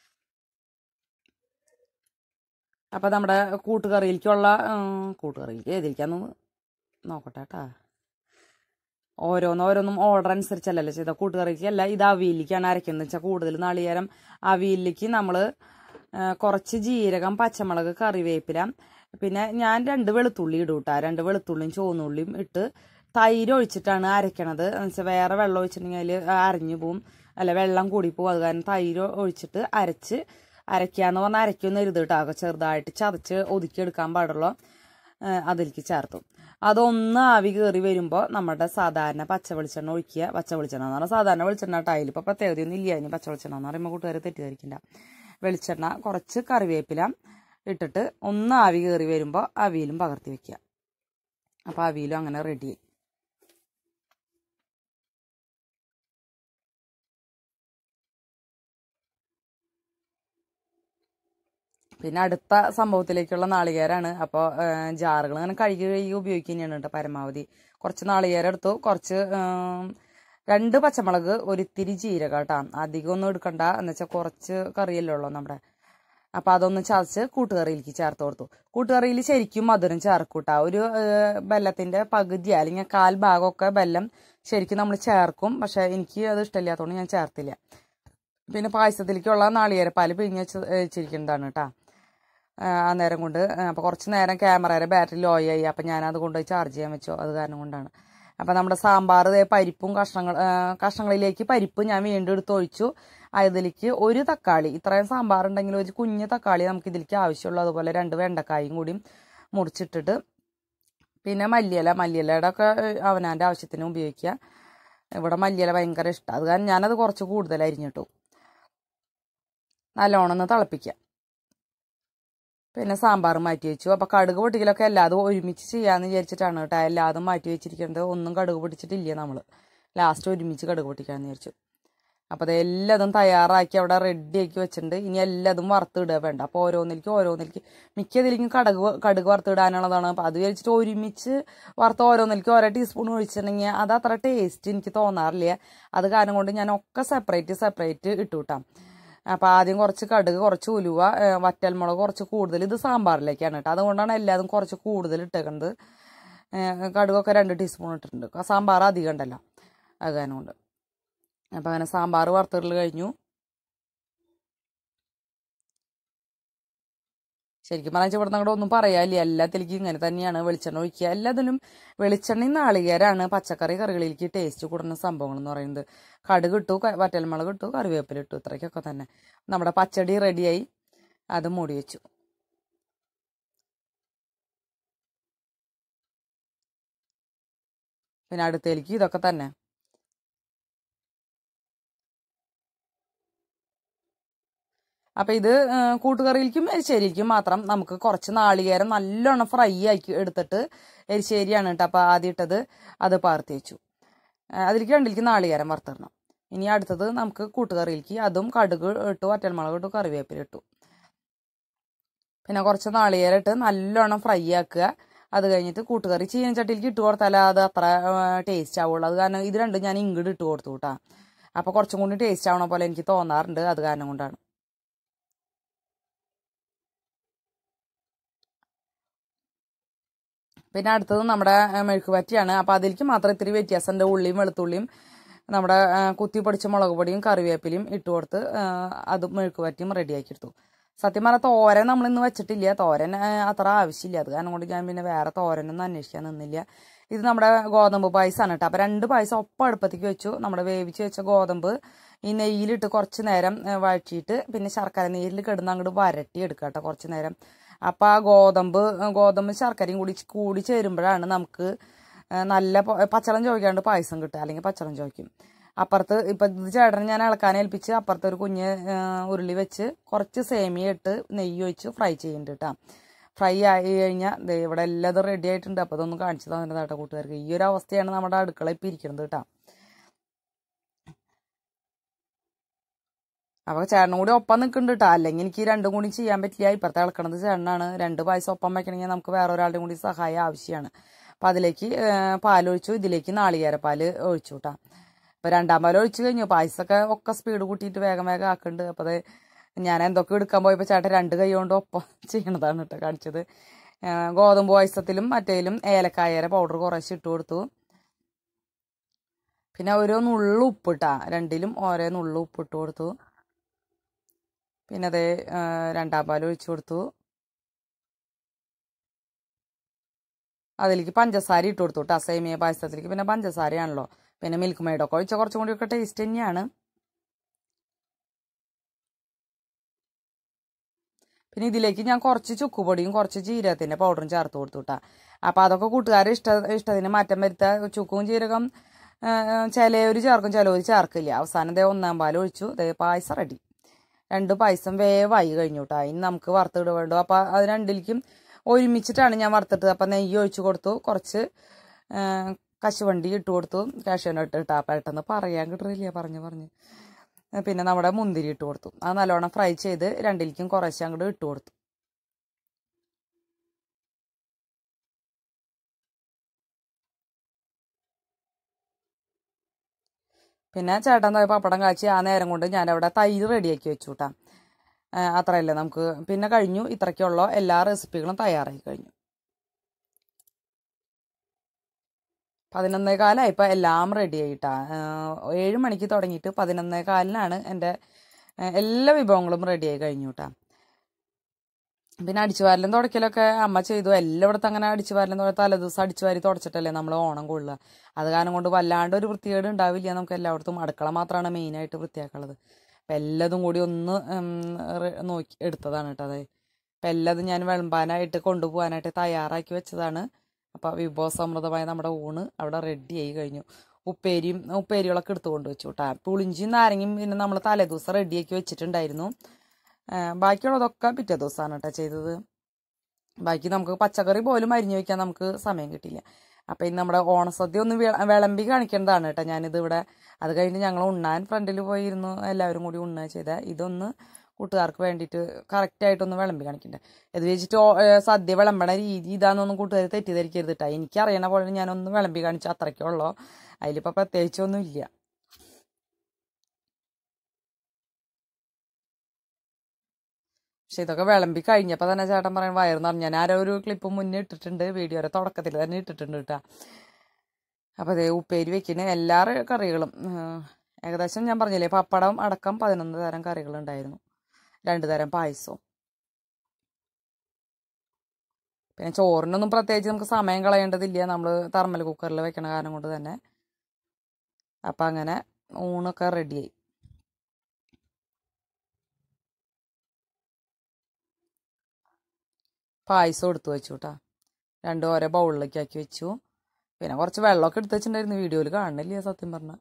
A: അപ്പം നമ്മുടെ കൂട്ടുകറിയിലേക്കുള്ള കൂട്ടുകറിയിലേക്ക് ഏതിരിക്കാന്ന് നോക്കട്ടെ കേട്ടാ ഓരോന്നോരോന്നും ഓർഡർ അനുസരിച്ചല്ലല്ലോ ചെയ്ത കൂട്ടുകറിക്ക് അല്ല ഇത് അവിയലിലേക്കാണ് അരയ്ക്കുന്നത് വെച്ചാൽ കൂടുതൽ നാളികേരം അവിയലിലേക്ക് നമ്മൾ കുറച്ച് ജീരകം പച്ചമുളക് കറിവേപ്പില പിന്നെ ഞാൻ രണ്ട് വെളുത്തുള്ളി ഇടും കേട്ടോ രണ്ട് വെളുത്തുള്ളിയും ചുവന്നുള്ളിയും ഇട്ട് തൈര് ഒഴിച്ചിട്ടാണ് അരയ്ക്കണത് എന്നുവെച്ചാൽ വേറെ വെള്ളം ഒഴിച്ചിട്ടുണ്ടെങ്കിൽ അതിൽ അരഞ്ഞു പോവും അല്ല വെള്ളം കൂടി പോവും അത് കാരണം തൈര് ഒഴിച്ചിട്ട് അരച്ച് അരയ്ക്കാന്ന് പറഞ്ഞാൽ അരയ്ക്കൊന്നും എരുത് കേട്ടോ ചെറുതായിട്ട് ചതച്ച് ഒതുക്കിയെടുക്കാൻ പാടുള്ളൂ അതിലേക്ക് ചേർത്തു അതൊന്ന് ആവി കയറി വരുമ്പോൾ നമ്മുടെ സാധാരണ പച്ച വെളിച്ചെണ്ണ ഒഴിക്കുക പച്ച വെളിച്ചെണ്ണ എന്ന് പറഞ്ഞാൽ സാധാരണ വെളിച്ചെണ്ണ ടൈൽ ഇപ്പോൾ പ്രത്യേകതയൊന്നും ഇല്ല ഇനി പച്ച വെളിച്ചെണ്ണ എന്ന് പറയുമ്പോൾ കൂട്ടുകാർ തെറ്റിദ്ധരിക്കണ്ട വെളിച്ചെണ്ണ കുറച്ച് കറിവേപ്പില ഇട്ടിട്ട് ഒന്ന് ആവി കയറി വരുമ്പോൾ അവിയലും പകർത്തി വെക്കുക അപ്പോൾ അവിയലും അങ്ങനെ റെഡി പിന്നെ അടുത്ത സംഭവത്തിലേക്കുള്ള നാളികേരാണ് അപ്പോൾ ജാറുകൾ അങ്ങനെ കഴുകി കഴുകി ഉപയോഗിക്കുന്നതാണ് കേട്ടോ പരമാവധി കുറച്ച് നാളികേരം എടുത്തു കുറച്ച് രണ്ട് പച്ചമുളക് ഒരിത്തിരി ജീരക കേട്ടോ അധികം ഒന്നും എടുക്കണ്ട എന്ന് വെച്ചാൽ കുറച്ച് കറിയല്ലേ ഉള്ളൂ നമ്മുടെ അപ്പം അതൊന്ന് ചതച്ച് കൂട്ടുകറിയിലേക്ക് ചേർത്ത് കൊടുത്തു കൂട്ടുകറിയിൽ ശരിക്കും മധുരം ചേർക്കൂട്ടാ ഒരു ബെല്ലത്തിൻ്റെ പകുതി അല്ലെങ്കിൽ കാൽ ഭാഗമൊക്കെ ബെല്ലം ശരിക്കും നമ്മൾ ചേർക്കും പക്ഷെ എനിക്ക് അത് ഇഷ്ടമില്ലാത്തതുകൊണ്ട് ഞാൻ ചേർത്തില്ല പിന്നെ പായസത്തിലേക്കുള്ള നാളികേരപ്പാൽ പിഴിഞ്ഞ് വെച്ച് വെച്ചിരിക്കുന്നതാണ് കേട്ടോ അന്നേരം കൊണ്ട് അപ്പോൾ കുറച്ച് നേരം ക്യാമറയുടെ ബാറ്ററി ലോ ആയി അപ്പം ഞാനത് കൊണ്ടുപോയി ചാർജ് ചെയ്യാൻ വെച്ചു അത് കാരണം കൊണ്ടാണ് അപ്പം നമ്മുടെ സാമ്പാർ പരിപ്പും കഷ്ണങ്ങൾ കഷ്ണങ്ങളിലേക്ക് പരിപ്പ് ഞാൻ വീണ്ടും എടുത്ത് ഒഴിച്ചു അതിലേക്ക് ഒരു തക്കാളി ഇത്രയും സാമ്പാർ ഉണ്ടെങ്കിൽ ഒരു കുഞ്ഞ് തക്കാളി നമുക്ക് ഇതിലേക്ക് ആവശ്യമുള്ളൂ അതുപോലെ രണ്ട് വെണ്ടക്കായും കൂടി മുറിച്ചിട്ടിട്ട് പിന്നെ മല്ലിയില മല്ലിയിലയുടെ ഒക്കെ അവനാൻ്റെ ആവശ്യത്തിന് ഉപയോഗിക്കുക ഇവിടെ മല്ലിയില ഭയങ്കര ഇഷ്ടമാണ് അത് കാരണം ഞാനത് കുറച്ച് കൂടുതൽ അരിഞ്ഞിട്ടു നല്ലോണം ഒന്ന് തിളപ്പിക്കുക പിന്നെ സാമ്പാർ മാറ്റി വെച്ചു അപ്പോൾ കടുക് പൊട്ടിക്കലൊക്കെ എല്ലാതും ഒരുമിച്ച് ചെയ്യാമെന്ന് വിചാരിച്ചിട്ടാണ് കേട്ടോ എല്ലാതും മാറ്റി വെച്ചിരിക്കുന്നത് ഒന്നും കടുക് പൊട്ടിച്ചിട്ടില്ല നമ്മൾ ലാസ്റ്റ് ഒരുമിച്ച് കടുക് പൊട്ടിക്കാമെന്ന് വിചാരിച്ചു അപ്പോൾ അത് എല്ലാതും തയ്യാറാക്കി അവിടെ റെഡി ആക്കി വെച്ചിട്ടുണ്ട് ഇനി എല്ലാതും വറുത്തിടുക വേണ്ട അപ്പോൾ ഓരോന്നിലേക്ക് ഓരോന്നിലേക്ക് മിക്കതിലേക്കും കടുക് വ- കടുക് വറുത്തിടാനുള്ളതാണ് അപ്പോൾ അത് വിചാരിച്ചിട്ട് ഒരുമിച്ച് വറുത്ത് ഓരോന്നിലേക്ക് ഓരോ ടീസ്പൂൺ ഒഴിച്ചിട്ടുണ്ടെങ്കിൽ അത് അത്ര ടേസ്റ്റ് എനിക്ക് തോന്നാറില്ല അത് കാരണം കൊണ്ട് ഞാൻ ഒക്കെ സെപ്പറേറ്റ് സെപ്പറേറ്റ് ഇട്ടു കൂട്ടാം അപ്പോൾ ആദ്യം കുറച്ച് കടുക് കുറച്ച് ഉലുവ ഏ, വറ്റൽമുളക് കുറച്ച് കൂടുതൽ ഇത് സാമ്പാറിലേക്കാണ് കേട്ടോ അതുകൊണ്ടാണ് എല്ലാതും കുറച്ച് കൂടുതൽ ഇട്ടേക്കുന്നത് ഏ, കടുകൊക്കെ രണ്ട് ടീസ്പൂൺ ഇട്ടിട്ടുണ്ട് ആ സാമ്പാർ അധികം ഉണ്ടല്ലോ അത് കാരണം കൊണ്ട് അപ്പം അങ്ങനെ സാമ്പാർ വറുത്തിടൽ കഴിഞ്ഞു ശരിക്കും പറഞ്ഞാൽ ഇവിടെ അങ്ങോട്ട് ഒന്നും പറയാനില്ല എല്ലാത്തിലേക്കും ഇങ്ങനെ തന്നെയാണ് വെളിച്ചെണ്ണ ഒഴിക്കുക എല്ലാത്തിലും വെളിച്ചെണ്ണയും നാളികേരാണ് പച്ചക്കറി കറികളിലേക്ക് ടേസ്റ്റ് കൂടുന്ന സംഭവങ്ങൾ എന്ന് പറയുന്നത് കടുക് ഇട്ടു ക- വറ്റൽമുളക് ഇട്ടു കറിവേപ്പില ഇട്ടു ഇത്രയ്ക്കൊക്കെ തന്നെ നമ്മുടെ പച്ചടി റെഡിയായി അത് മൂടി വെച്ചു പിന്നെ അടുത്തേക്ക് ഇതൊക്കെ തന്നെ അപ്പൊ ഇത് ആ, കൂട്ടുകറിയിലേക്കും എരിശ്ശേരിക്കും മാത്രം നമുക്ക് കുറച്ച് നാളികേരം നല്ലോണം ഫ്രൈ ആക്കി എടുത്തിട്ട് എരിശ്ശേരിയാണ് കേട്ടോ അപ്പൊ ആദ്യം ഇട്ടത് അത് പാർത്തി വെച്ചു ആ, അതിലേക്ക് രണ്ടിലേക്ക് നാളികേരം വറുത്തിടണം ഇനി അടുത്തത് നമുക്ക് കൂട്ടുകറിയിലേക്ക് അതും കടുക് ഇട്ടു വറ്റൽമുളക് ഇട്ടു കറിവേപ്പില ഇട്ടു പിന്നെ കുറച്ച് നാളികേരം ഇട്ട് നല്ലോണം ഫ്രൈ ആക്കുക അത് കഴിഞ്ഞിട്ട് കൂട്ടുകറി ചീനച്ചട്ടിയിലേക്ക് ഇട്ട് കൊടുത്താൽ അത് അത്ര ടേസ്റ്റ് ആവുള്ളൂ അത് കാരണം ഇത് രണ്ടും ഞാൻ ഇങ്ങോട്ട് ഇട്ട് കൊടുത്തു കേട്ടാ അപ്പോൾ കുറച്ചും കൂടി ടേസ്റ്റ് ആവണ പോലെ എനിക്ക് തോന്നാറുണ്ട് അത് കാരണം കൊണ്ടാണ് പിന്നെ അടുത്തത് നമ്മുടെ ആ, മെഴുക്ക് പറ്റിയാണ് അപ്പോൾ അതിലേക്ക് മാത്രം ഇത്തിരി വ്യത്യാസമുണ്ട് ഉള്ളിയും വെളുത്തുള്ളിയും നമ്മുടെ ആ, കുത്തി പൊടിച്ച മുളക് പൊടിയും കറിവേപ്പിലയും ഇട്ട് കൊടുത്ത് ആ, അത് മെഴുക്ക് പറ്റിയും റെഡിയാക്കി എടുത്തു സത്യം പറഞ്ഞാൽ തോരൻ നമ്മൾ ഇന്ന് വെച്ചിട്ടില്ല തോരൻ ആ, അത്ര ആവശ്യമില്ല അത് കാരണം കൊണ്ട് ഞാൻ പിന്നെ വേറെ തോരനൊന്നും അന്വേഷിക്കാൻ നിന്നില്ല ഇത് നമ്മുടെ ഗോതമ്പ് പായസമാണ് കേട്ടോ അപ്പോൾ രണ്ട് പായസം ഒപ്പം അടുപ്പത്തേക്ക് വെച്ചു നമ്മുടെ വേവിച്ച് വെച്ച ഗോതമ്പ് ഈ നെയ്യിലിട്ട് കുറച്ച് നേരം ആ, വഴറ്റിയിട്ട് പിന്നെ ശർക്കര നീരിൽ കിടന്ന് അങ്ങോട്ട് വരട്ടി എടുക്കുക കേട്ടോ കുറച്ച് നേരം അപ്പോൾ ആ ഗോതമ്പ് ഗോതമ്പ് ശർക്കരയും കൂടി കൂടി ചേരുമ്പോഴാണ് നമുക്ക് ആ, നല്ല പ- പച്ചളം ചോദിക്കാണ്ട് പായസം കിട്ടുക അല്ലെങ്കിൽ പച്ചളം ചോദിക്കും അപ്പുറത്ത് ഇപ്പം ഇത് ചേട്ടനെ ഞാൻ ഇളക്കാൻ ഏൽപ്പിച്ച് അപ്പുറത്ത് ഒരു കുഞ്ഞ് ആ, ഉരുളി വെച്ച് കുറച്ച് സേമിയ ഇട്ട് നെയ്യ് ഒഴിച്ച് ഫ്രൈ ചെയ്യുന്നുണ്ട് കേട്ടോ ഫ്രൈ ആയി കഴിഞ്ഞാൽ ദേ ഇവിടെ എല്ലാതും റെഡി ആയിട്ടുണ്ട് അപ്പോൾ അതൊന്ന് കാണിച്ചു തന്നിട്ട് കേട്ടോ കൂട്ടുകാർക്ക് ഈ ഒരു അവസ്ഥയാണ് നമ്മുടെ അടുക്കള ഇപ്പം ഇരിക്കുന്നത് കേട്ടോ അപ്പോൾ ചേട്ടനും കൂടി ഒപ്പം നിൽക്കുന്നുണ്ട് കേട്ടോ അല്ലെങ്കിൽ എനിക്ക് രണ്ടും കൂടി ചെയ്യാൻ പറ്റില്ല ഇപ്പുറത്തെ ഇളക്കണത് ചേട്ടനാണ് രണ്ട് പായസം ഒപ്പം വെക്കണമെങ്കിൽ നമുക്ക് വേറെ ഒരാളുടെ കൂടി സഹായം ആവശ്യമാണ് അപ്പോൾ അതിലേക്ക് പാലൊഴിച്ചു ഇതിലേക്ക് നാളികേരപ്പാൽ ഒഴിച്ചു കേട്ടോ അപ്പോൾ രണ്ടാം പാൽ ഒഴിച്ചു കഴിഞ്ഞു പായസമൊക്കെ ഒക്കെ സ്പീഡ് കൂട്ടിയിട്ട് വേഗം വേഗം ആക്കുന്നുണ്ട് അപ്പോൾ അത് ഞാൻ എന്തൊക്കെ എടുക്കാൻ പോയപ്പോൾ ചേട്ടൻ രണ്ട് കൈ കൊണ്ട് ഒപ്പം ചെയ്യണതാണ് കേട്ടോ കാണിച്ചത് ആ, ഗോതമ്പ് പായസത്തിലും മറ്റേലും ഏലക്കായര പൗഡർ കുറേശ്ശെ ഇട്ട് കൊടുത്തു പിന്നെ ഓരോ നുള്ളു ഉപ്പിട്ടാ രണ്ടിലും ഓരോ നുള്ളു ഉപ്പിട്ട് കൊടുത്തു പിന്നെ അതേ രണ്ടാം പാൽ ഒഴിച്ചു കൊടുത്തു അതിലേക്ക് പഞ്ചസാര ഇട്ട് കൊടുത്തു കേട്ടോ സേമിയ പായസത്തിലേക്ക് പിന്നെ പഞ്ചസാരയാണല്ലോ പിന്നെ മിൽക്ക് മെയ്ഡൊക്കെ ഒഴിച്ചാൽ കുറച്ചും കൂടി ഒക്കെ ടേസ്റ്റ് തന്നെയാണ് പിന്നെ ഇതിലേക്ക് ഞാൻ കുറച്ച് ചുക്കുപൊടിയും കുറച്ച് ജീരകത്തിന്റെ പൗഡറും ചേർത്ത് കൊടുത്തു കേട്ടാ അപ്പൊ അതൊക്കെ കൂട്ടുകാരെ ഇഷ്ട ഇഷ്ടത്തിന് മാറ്റം വരുത്താൻ ചുക്കും ജീരകം ചിലവര് ചേർക്കും ചിലവര് ചേർക്കില്ല അവസാനം ദേ ഒന്നാം പാൽ ഒഴിച്ചു ദേ പായസം റെഡി രണ്ട് പായസം വേവായി കഴിഞ്ഞു കേട്ടോ ഇനി നമുക്ക് വറുത്തിട വേണ്ടു അപ്പൊ അത് രണ്ടിലേക്കും ഒരുമിച്ചിട്ടാണ് ഞാൻ വറുത്തിട്ടത് അപ്പൊ നെയ്യ് ഒഴിച്ചു കൊടുത്തു കുറച്ച് ആ, കശുവണ്ടി ഇട്ട് കൊടുത്തു കാഷ്യൂനട്ട് ഇട്ടാ പെട്ടെന്ന് പറയാൻ കിട്ടുന്നില്ല പറഞ്ഞു പറഞ്ഞു പിന്നെ നമ്മുടെ മുന്തിരി ഇട്ട് കൊടുത്തു അത് നല്ലോണം ഫ്രൈ ചെയ്ത് രണ്ടിലേക്കും കുറേശ്ശെ അങ്ങോട്ട് ഇട്ട് കൊടുത്തു പിന്നെ ചേട്ടൻ പോയി പപ്പടം കാച്ചി ആ നേരം കൊണ്ട് ഞാൻ അവിടെ തൈര് റെഡിയാക്കി വെച്ചു കേട്ടാ അത്രയല്ലേ നമുക്ക് പിന്നെ കഴിഞ്ഞു ഇത്രയ്ക്കുള്ള എല്ലാ റെസിപ്പികളും തയ്യാറായി കഴിഞ്ഞു പതിനൊന്നേ കാലമായി ഇപ്പം എല്ലാം റെഡി ആയിട്ടാ ഏഴ് മണിക്ക് തുടങ്ങിയിട്ട് പതിനൊന്നേ കാലിനാണ് എൻ്റെ ആ, എല്ലാ വിഭവങ്ങളും റെഡി ആയി കഴിഞ്ഞു കേട്ടാ പിന്നെ അടിച്ചുവാരലും തുടക്കലൊക്കെ അമ്മ ചെയ്തു എല്ലായിടത്തും അങ്ങനെ അടിച്ചുവാരലും തുട തലേദിവസം അടിച്ചുവാരി തുടച്ചിട്ടല്ലേ നമ്മൾ ഓണം കൊള്ളുക അത് കാരണം കൊണ്ട് വല്ലാണ്ട് ഒരു വൃത്തികേട് ഉണ്ടാവില്ല നമുക്ക് എല്ലായിടത്തും അടുക്കള മാത്രമാണ് മെയിനായിട്ട് വൃത്തിയാക്കുള്ളത് അപ്പം എല്ലാതും കൂടി ഒന്ന് ഉം, റെ- നോക്കി എടുത്തതാണ് കേട്ടോ അതെ അപ്പം എല്ലാതും ഞാൻ വിളമ്പാനായിട്ട് കൊണ്ടുപോകാനായിട്ട് തയ്യാറാക്കി വെച്ചതാണ് അപ്പോൾ വിഭവസമൃദ്ധമായ നമ്മുടെ ഊണ് അവിടെ റെഡി ആയി കഴിഞ്ഞു ഉപ്പേരിയും ഉപ്പേരികളൊക്കെ എടുത്തു കൊണ്ട് വെച്ചു കേട്ടോ പുളിഞ്ചിയും നാരങ്ങയും പിന്നെ നമ്മൾ തലേദിവസം റെഡിയാക്കി വെച്ചിട്ടുണ്ടായിരുന്നു ആ, ബാക്കിയുള്ളതൊക്കെ പിറ്റേ ദിവസമാണ് കേട്ടോ ചെയ്തത് ബാക്കി നമുക്ക് പച്ചക്കറി പോലും അരിഞ്ഞു വെക്കാൻ നമുക്ക് സമയം കിട്ടില്ല അപ്പം ഇന്ന് നമ്മുടെ ഓണസദ്യ ഒന്ന് വിള- വിളമ്പി കാണിക്കേണ്ടതാണ് കേട്ടോ ഞാനിത് ഇവിടെ അത് കഴിഞ്ഞ് ഞങ്ങൾ ഉണ്ണാൻ ഫ്രണ്ടിൽ പോയിരുന്നു എല്ലാവരും കൂടി ഉണ്ണുക ചെയ്ത ഇതൊന്ന് കൂട്ടുകാർക്ക് വേണ്ടിയിട്ട് കറക്റ്റായിട്ടൊന്ന് വിളമ്പി കാണിക്കണ്ടേ ഇത് വെച്ചിട്ട് ഓ- ഏ, സദ്യ വിളമ്പണ രീതി ഇതാണെന്നൊന്നും കൂട്ടുകാർ തെറ്റിദ്ധരിക്കരുത് കേട്ടോ എനിക്കറിയണ പോലെ ഞാനൊന്ന് വിളമ്പി കാണിച്ചു അത്രയ്ക്കേ ഉള്ളൂ അതിലിപ്പോൾ പ്രത്യേകിച്ചൊന്നും ഇല്ല പക്ഷെ ഇതൊക്കെ വിളമ്പി കഴിഞ്ഞപ്പോൾ തന്നെ ചേട്ടൻ പറയും വയറ് നിറഞ്ഞു ഞാൻ ആരോ ഒരു ക്ലിപ്പ് മുന്നേ ഇട്ടിട്ടുണ്ട് വീഡിയോയുടെ തുടക്കത്തിൽ തന്നെ ഇട്ടിട്ടുണ്ട് കേട്ടോ അപ്പോൾ അതേ ഉപ്പേരി വെക്കുന്ന എല്ലാ കറികളും ഉം, ഏകദേശം ഞാൻ പറഞ്ഞില്ലേ പപ്പടം അടക്കം പതിനൊന്ന് തരം കറികളുണ്ടായിരുന്നു രണ്ട് തരം പായസവും പിന്നെ ചോറിനൊന്നും പ്രത്യേകിച്ച് നമുക്ക് സമയം കളയേണ്ടതില്ല നമ്മൾ തെർമൽ കുക്കറിൽ വെക്കണ കാരണം കൊണ്ട് തന്നെ അപ്പം അങ്ങനെ ഊണൊക്കെ റെഡിയായി പായസം എടുത്തു വെച്ചു കേട്ടോ രണ്ടും ഓരോ ബൗളിലേക്ക് ആക്കി വെച്ചു പിന്നെ കുറച്ച് വെള്ളമൊക്കെ എടുത്ത് വെച്ചിട്ടുണ്ടായിരുന്നു വീഡിയോയിൽ കാണുന്നില്ല സത്യം പറഞ്ഞാൽ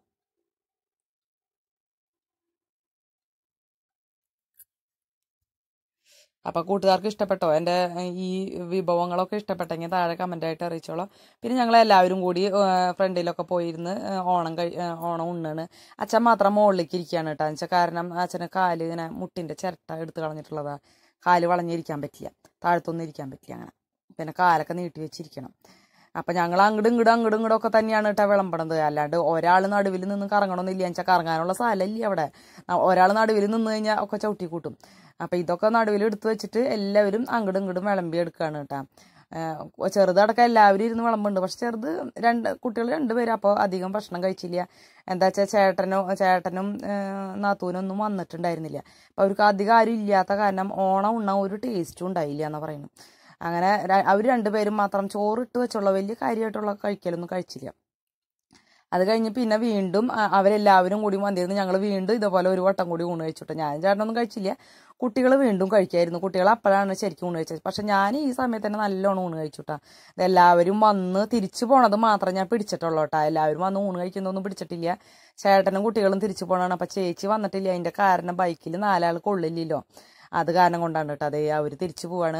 A: അപ്പോൾ കൂട്ടുകാർക്ക് ഇഷ്ടപ്പെട്ടോ എൻ്റെ ഈ വിഭവങ്ങളൊക്കെ ഇഷ്ടപ്പെട്ടെങ്കിൽ താഴെ കമൻ്റായിട്ട് അറിയിച്ചോളാം പിന്നെ ഞങ്ങൾ എല്ലാവരും കൂടി ഫ്രണ്ടിലൊക്കെ പോയിരുന്ന് ആ, ഓണം കഴി ആ, ഓണം ഉണ്ണാണ് അച്ഛൻ മാത്രം മുകളിലേക്ക് ഇരിക്കുകയാണ് കേട്ടോ എന്ന് വെച്ചാൽ കാരണം അച്ഛന് കാല് ഇങ്ങനെ മുട്ടിൻ്റെ ചിരട്ട എടുത്ത് കളഞ്ഞിട്ടുള്ളതാ കാല് വളഞ്ഞിരിക്കാൻ പറ്റില്ല താഴത്തൊന്നും ഇരിക്കാൻ പറ്റില്ല അങ്ങനെ പിന്നെ കാലൊക്കെ നീട്ടി വെച്ചിരിക്കണം അപ്പം ഞങ്ങൾ അങ്ങോട്ടും ഇങ്ങോട്ടും അങ്ങോട്ടും ഇങ്ങോട്ടും ഒക്കെ തന്നെയാണ് കേട്ടോ വിളമ്പണത് അല്ലാണ്ട് ഒരാൾ നടുവിൽ നിന്ന് കറങ്ങണമെന്നില്ല എന്ന് വെച്ചാൽ കറങ്ങാനുള്ള സ്ഥലമില്ല അവിടെ ഒരാൾ നടുവിൽ നിന്ന് കഴിഞ്ഞാൽ ഒക്കെ ചവിട്ടി കൂട്ടും അപ്പം ഇതൊക്കെ നടുവിൽ എടുത്ത് വെച്ചിട്ട് എല്ലാവരും അങ്ങോട്ടും ഇങ്ങോട്ടും വിളമ്പി എടുക്കുകയാണ് കേട്ടോ ഏഹ് ചെറുതടക്കം എല്ലാവരും ഇരുന്ന് വിളമ്പുണ്ട് പക്ഷെ ചെറുത് രണ്ട് കുട്ടികൾ രണ്ടുപേരും അപ്പോൾ അധികം ഭക്ഷണം കഴിച്ചില്ല എന്താ വെച്ചാൽ ചേട്ടനോ ചേട്ടനും ഏഹ് നാത്തൂനും ഒന്നും വന്നിട്ടുണ്ടായിരുന്നില്ല അപ്പോൾ അവർക്ക് അധികം ആരും ഇല്ലാത്ത കാരണം ഓണം ഉണ്ണാൻ ഒരു ടേസ്റ്റും ഉണ്ടായില്ല എന്ന് പറയുന്നു അങ്ങനെ അവർ രണ്ടുപേരും മാത്രം ചോറിട്ട് വെച്ചുള്ള വലിയ കാര്യമായിട്ടുള്ള കഴിക്കലൊന്നും കഴിച്ചില്ല അത് കഴിഞ്ഞ് പിന്നെ വീണ്ടും അ- അവരെല്ലാവരും കൂടി വന്നിരുന്ന് ഞങ്ങൾ വീണ്ടും ഇതുപോലെ ഒരു വട്ടം കൂടി ഊണ് കഴിച്ചിട്ട് ഞാൻ ചേട്ടനൊന്നും കഴിച്ചില്ല കുട്ടികൾ വീണ്ടും കഴിക്കായിരുന്നു കുട്ടികൾ അപ്പോഴാണ് ശരിക്കും ഊണ് കഴിച്ചത് പക്ഷെ ഞാൻ ഈ സമയത്ത് തന്നെ നല്ലോണം ഊണ് കഴിച്ചുട്ടാ ഇതെല്ലാവരും വന്ന് തിരിച്ചു പോണത് മാത്രം ഞാൻ പിടിച്ചിട്ടുള്ളൂ കേട്ടോ എല്ലാവരും വന്ന് ഊണ് കഴിക്കുന്നൊന്നും പിടിച്ചിട്ടില്ല ചേട്ടനും കുട്ടികളും തിരിച്ചു പോകണതാണ് അപ്പം ചേച്ചി വന്നിട്ടില്ല അതിൻ്റെ കാരണം ബൈക്കിൽ നാലാൾ കൊള്ളില്ലല്ലോ അത് കാരണം കൊണ്ടാണ് കേട്ടോ അതേ അവർ തിരിച്ചു പോവാണ്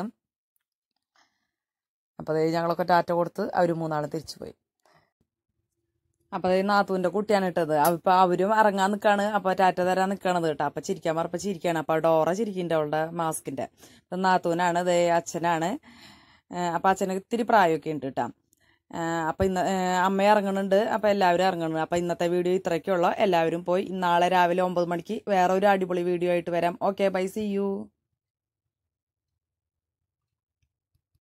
A: അപ്പോൾ അതേ ഞങ്ങളൊക്കെ ടാറ്റ കൊടുത്ത് അവർ മൂന്നാളും തിരിച്ചു പോയി അപ്പോൾ അതേ നാത്തൂൻ്റെ കുട്ടിയാണ് ഇട്ടത് അപ്പോൾ അവരും ഇറങ്ങാൻ നിൽക്കാണ് അപ്പോൾ ടാറ്റ തരാൻ നിൽക്കണത് കേട്ടോ അപ്പോൾ ചിരിക്കാൻ പറഞ്ഞപ്പോൾ ചിരിക്കുകയാണ് അപ്പോൾ ഡോറ ചിരിക്കുന്നുണ്ട് അവളുടെ മാസ്കിൻ്റെ അപ്പം നാത്തൂനാണ് അതേ അച്ഛനാണ് അപ്പോൾ അച്ഛന് ഇത്തിരി പ്രായമൊക്കെ ഉണ്ട് കേട്ടോ അപ്പോൾ ഇന്ന് ഏഹ് അമ്മ ഇറങ്ങുന്നുണ്ട് അപ്പോൾ എല്ലാവരും ഇറങ്ങുന്നുണ്ട് അപ്പോൾ ഇന്നത്തെ വീഡിയോ ഇത്രയ്ക്കുള്ളൂ എല്ലാവരും പോയി നാളെ രാവിലെ ഒമ്പത് മണിക്ക് വേറെ ഒരു അടിപൊളി വീഡിയോ ആയിട്ട് വരാം ഓക്കെ ബൈ സി യു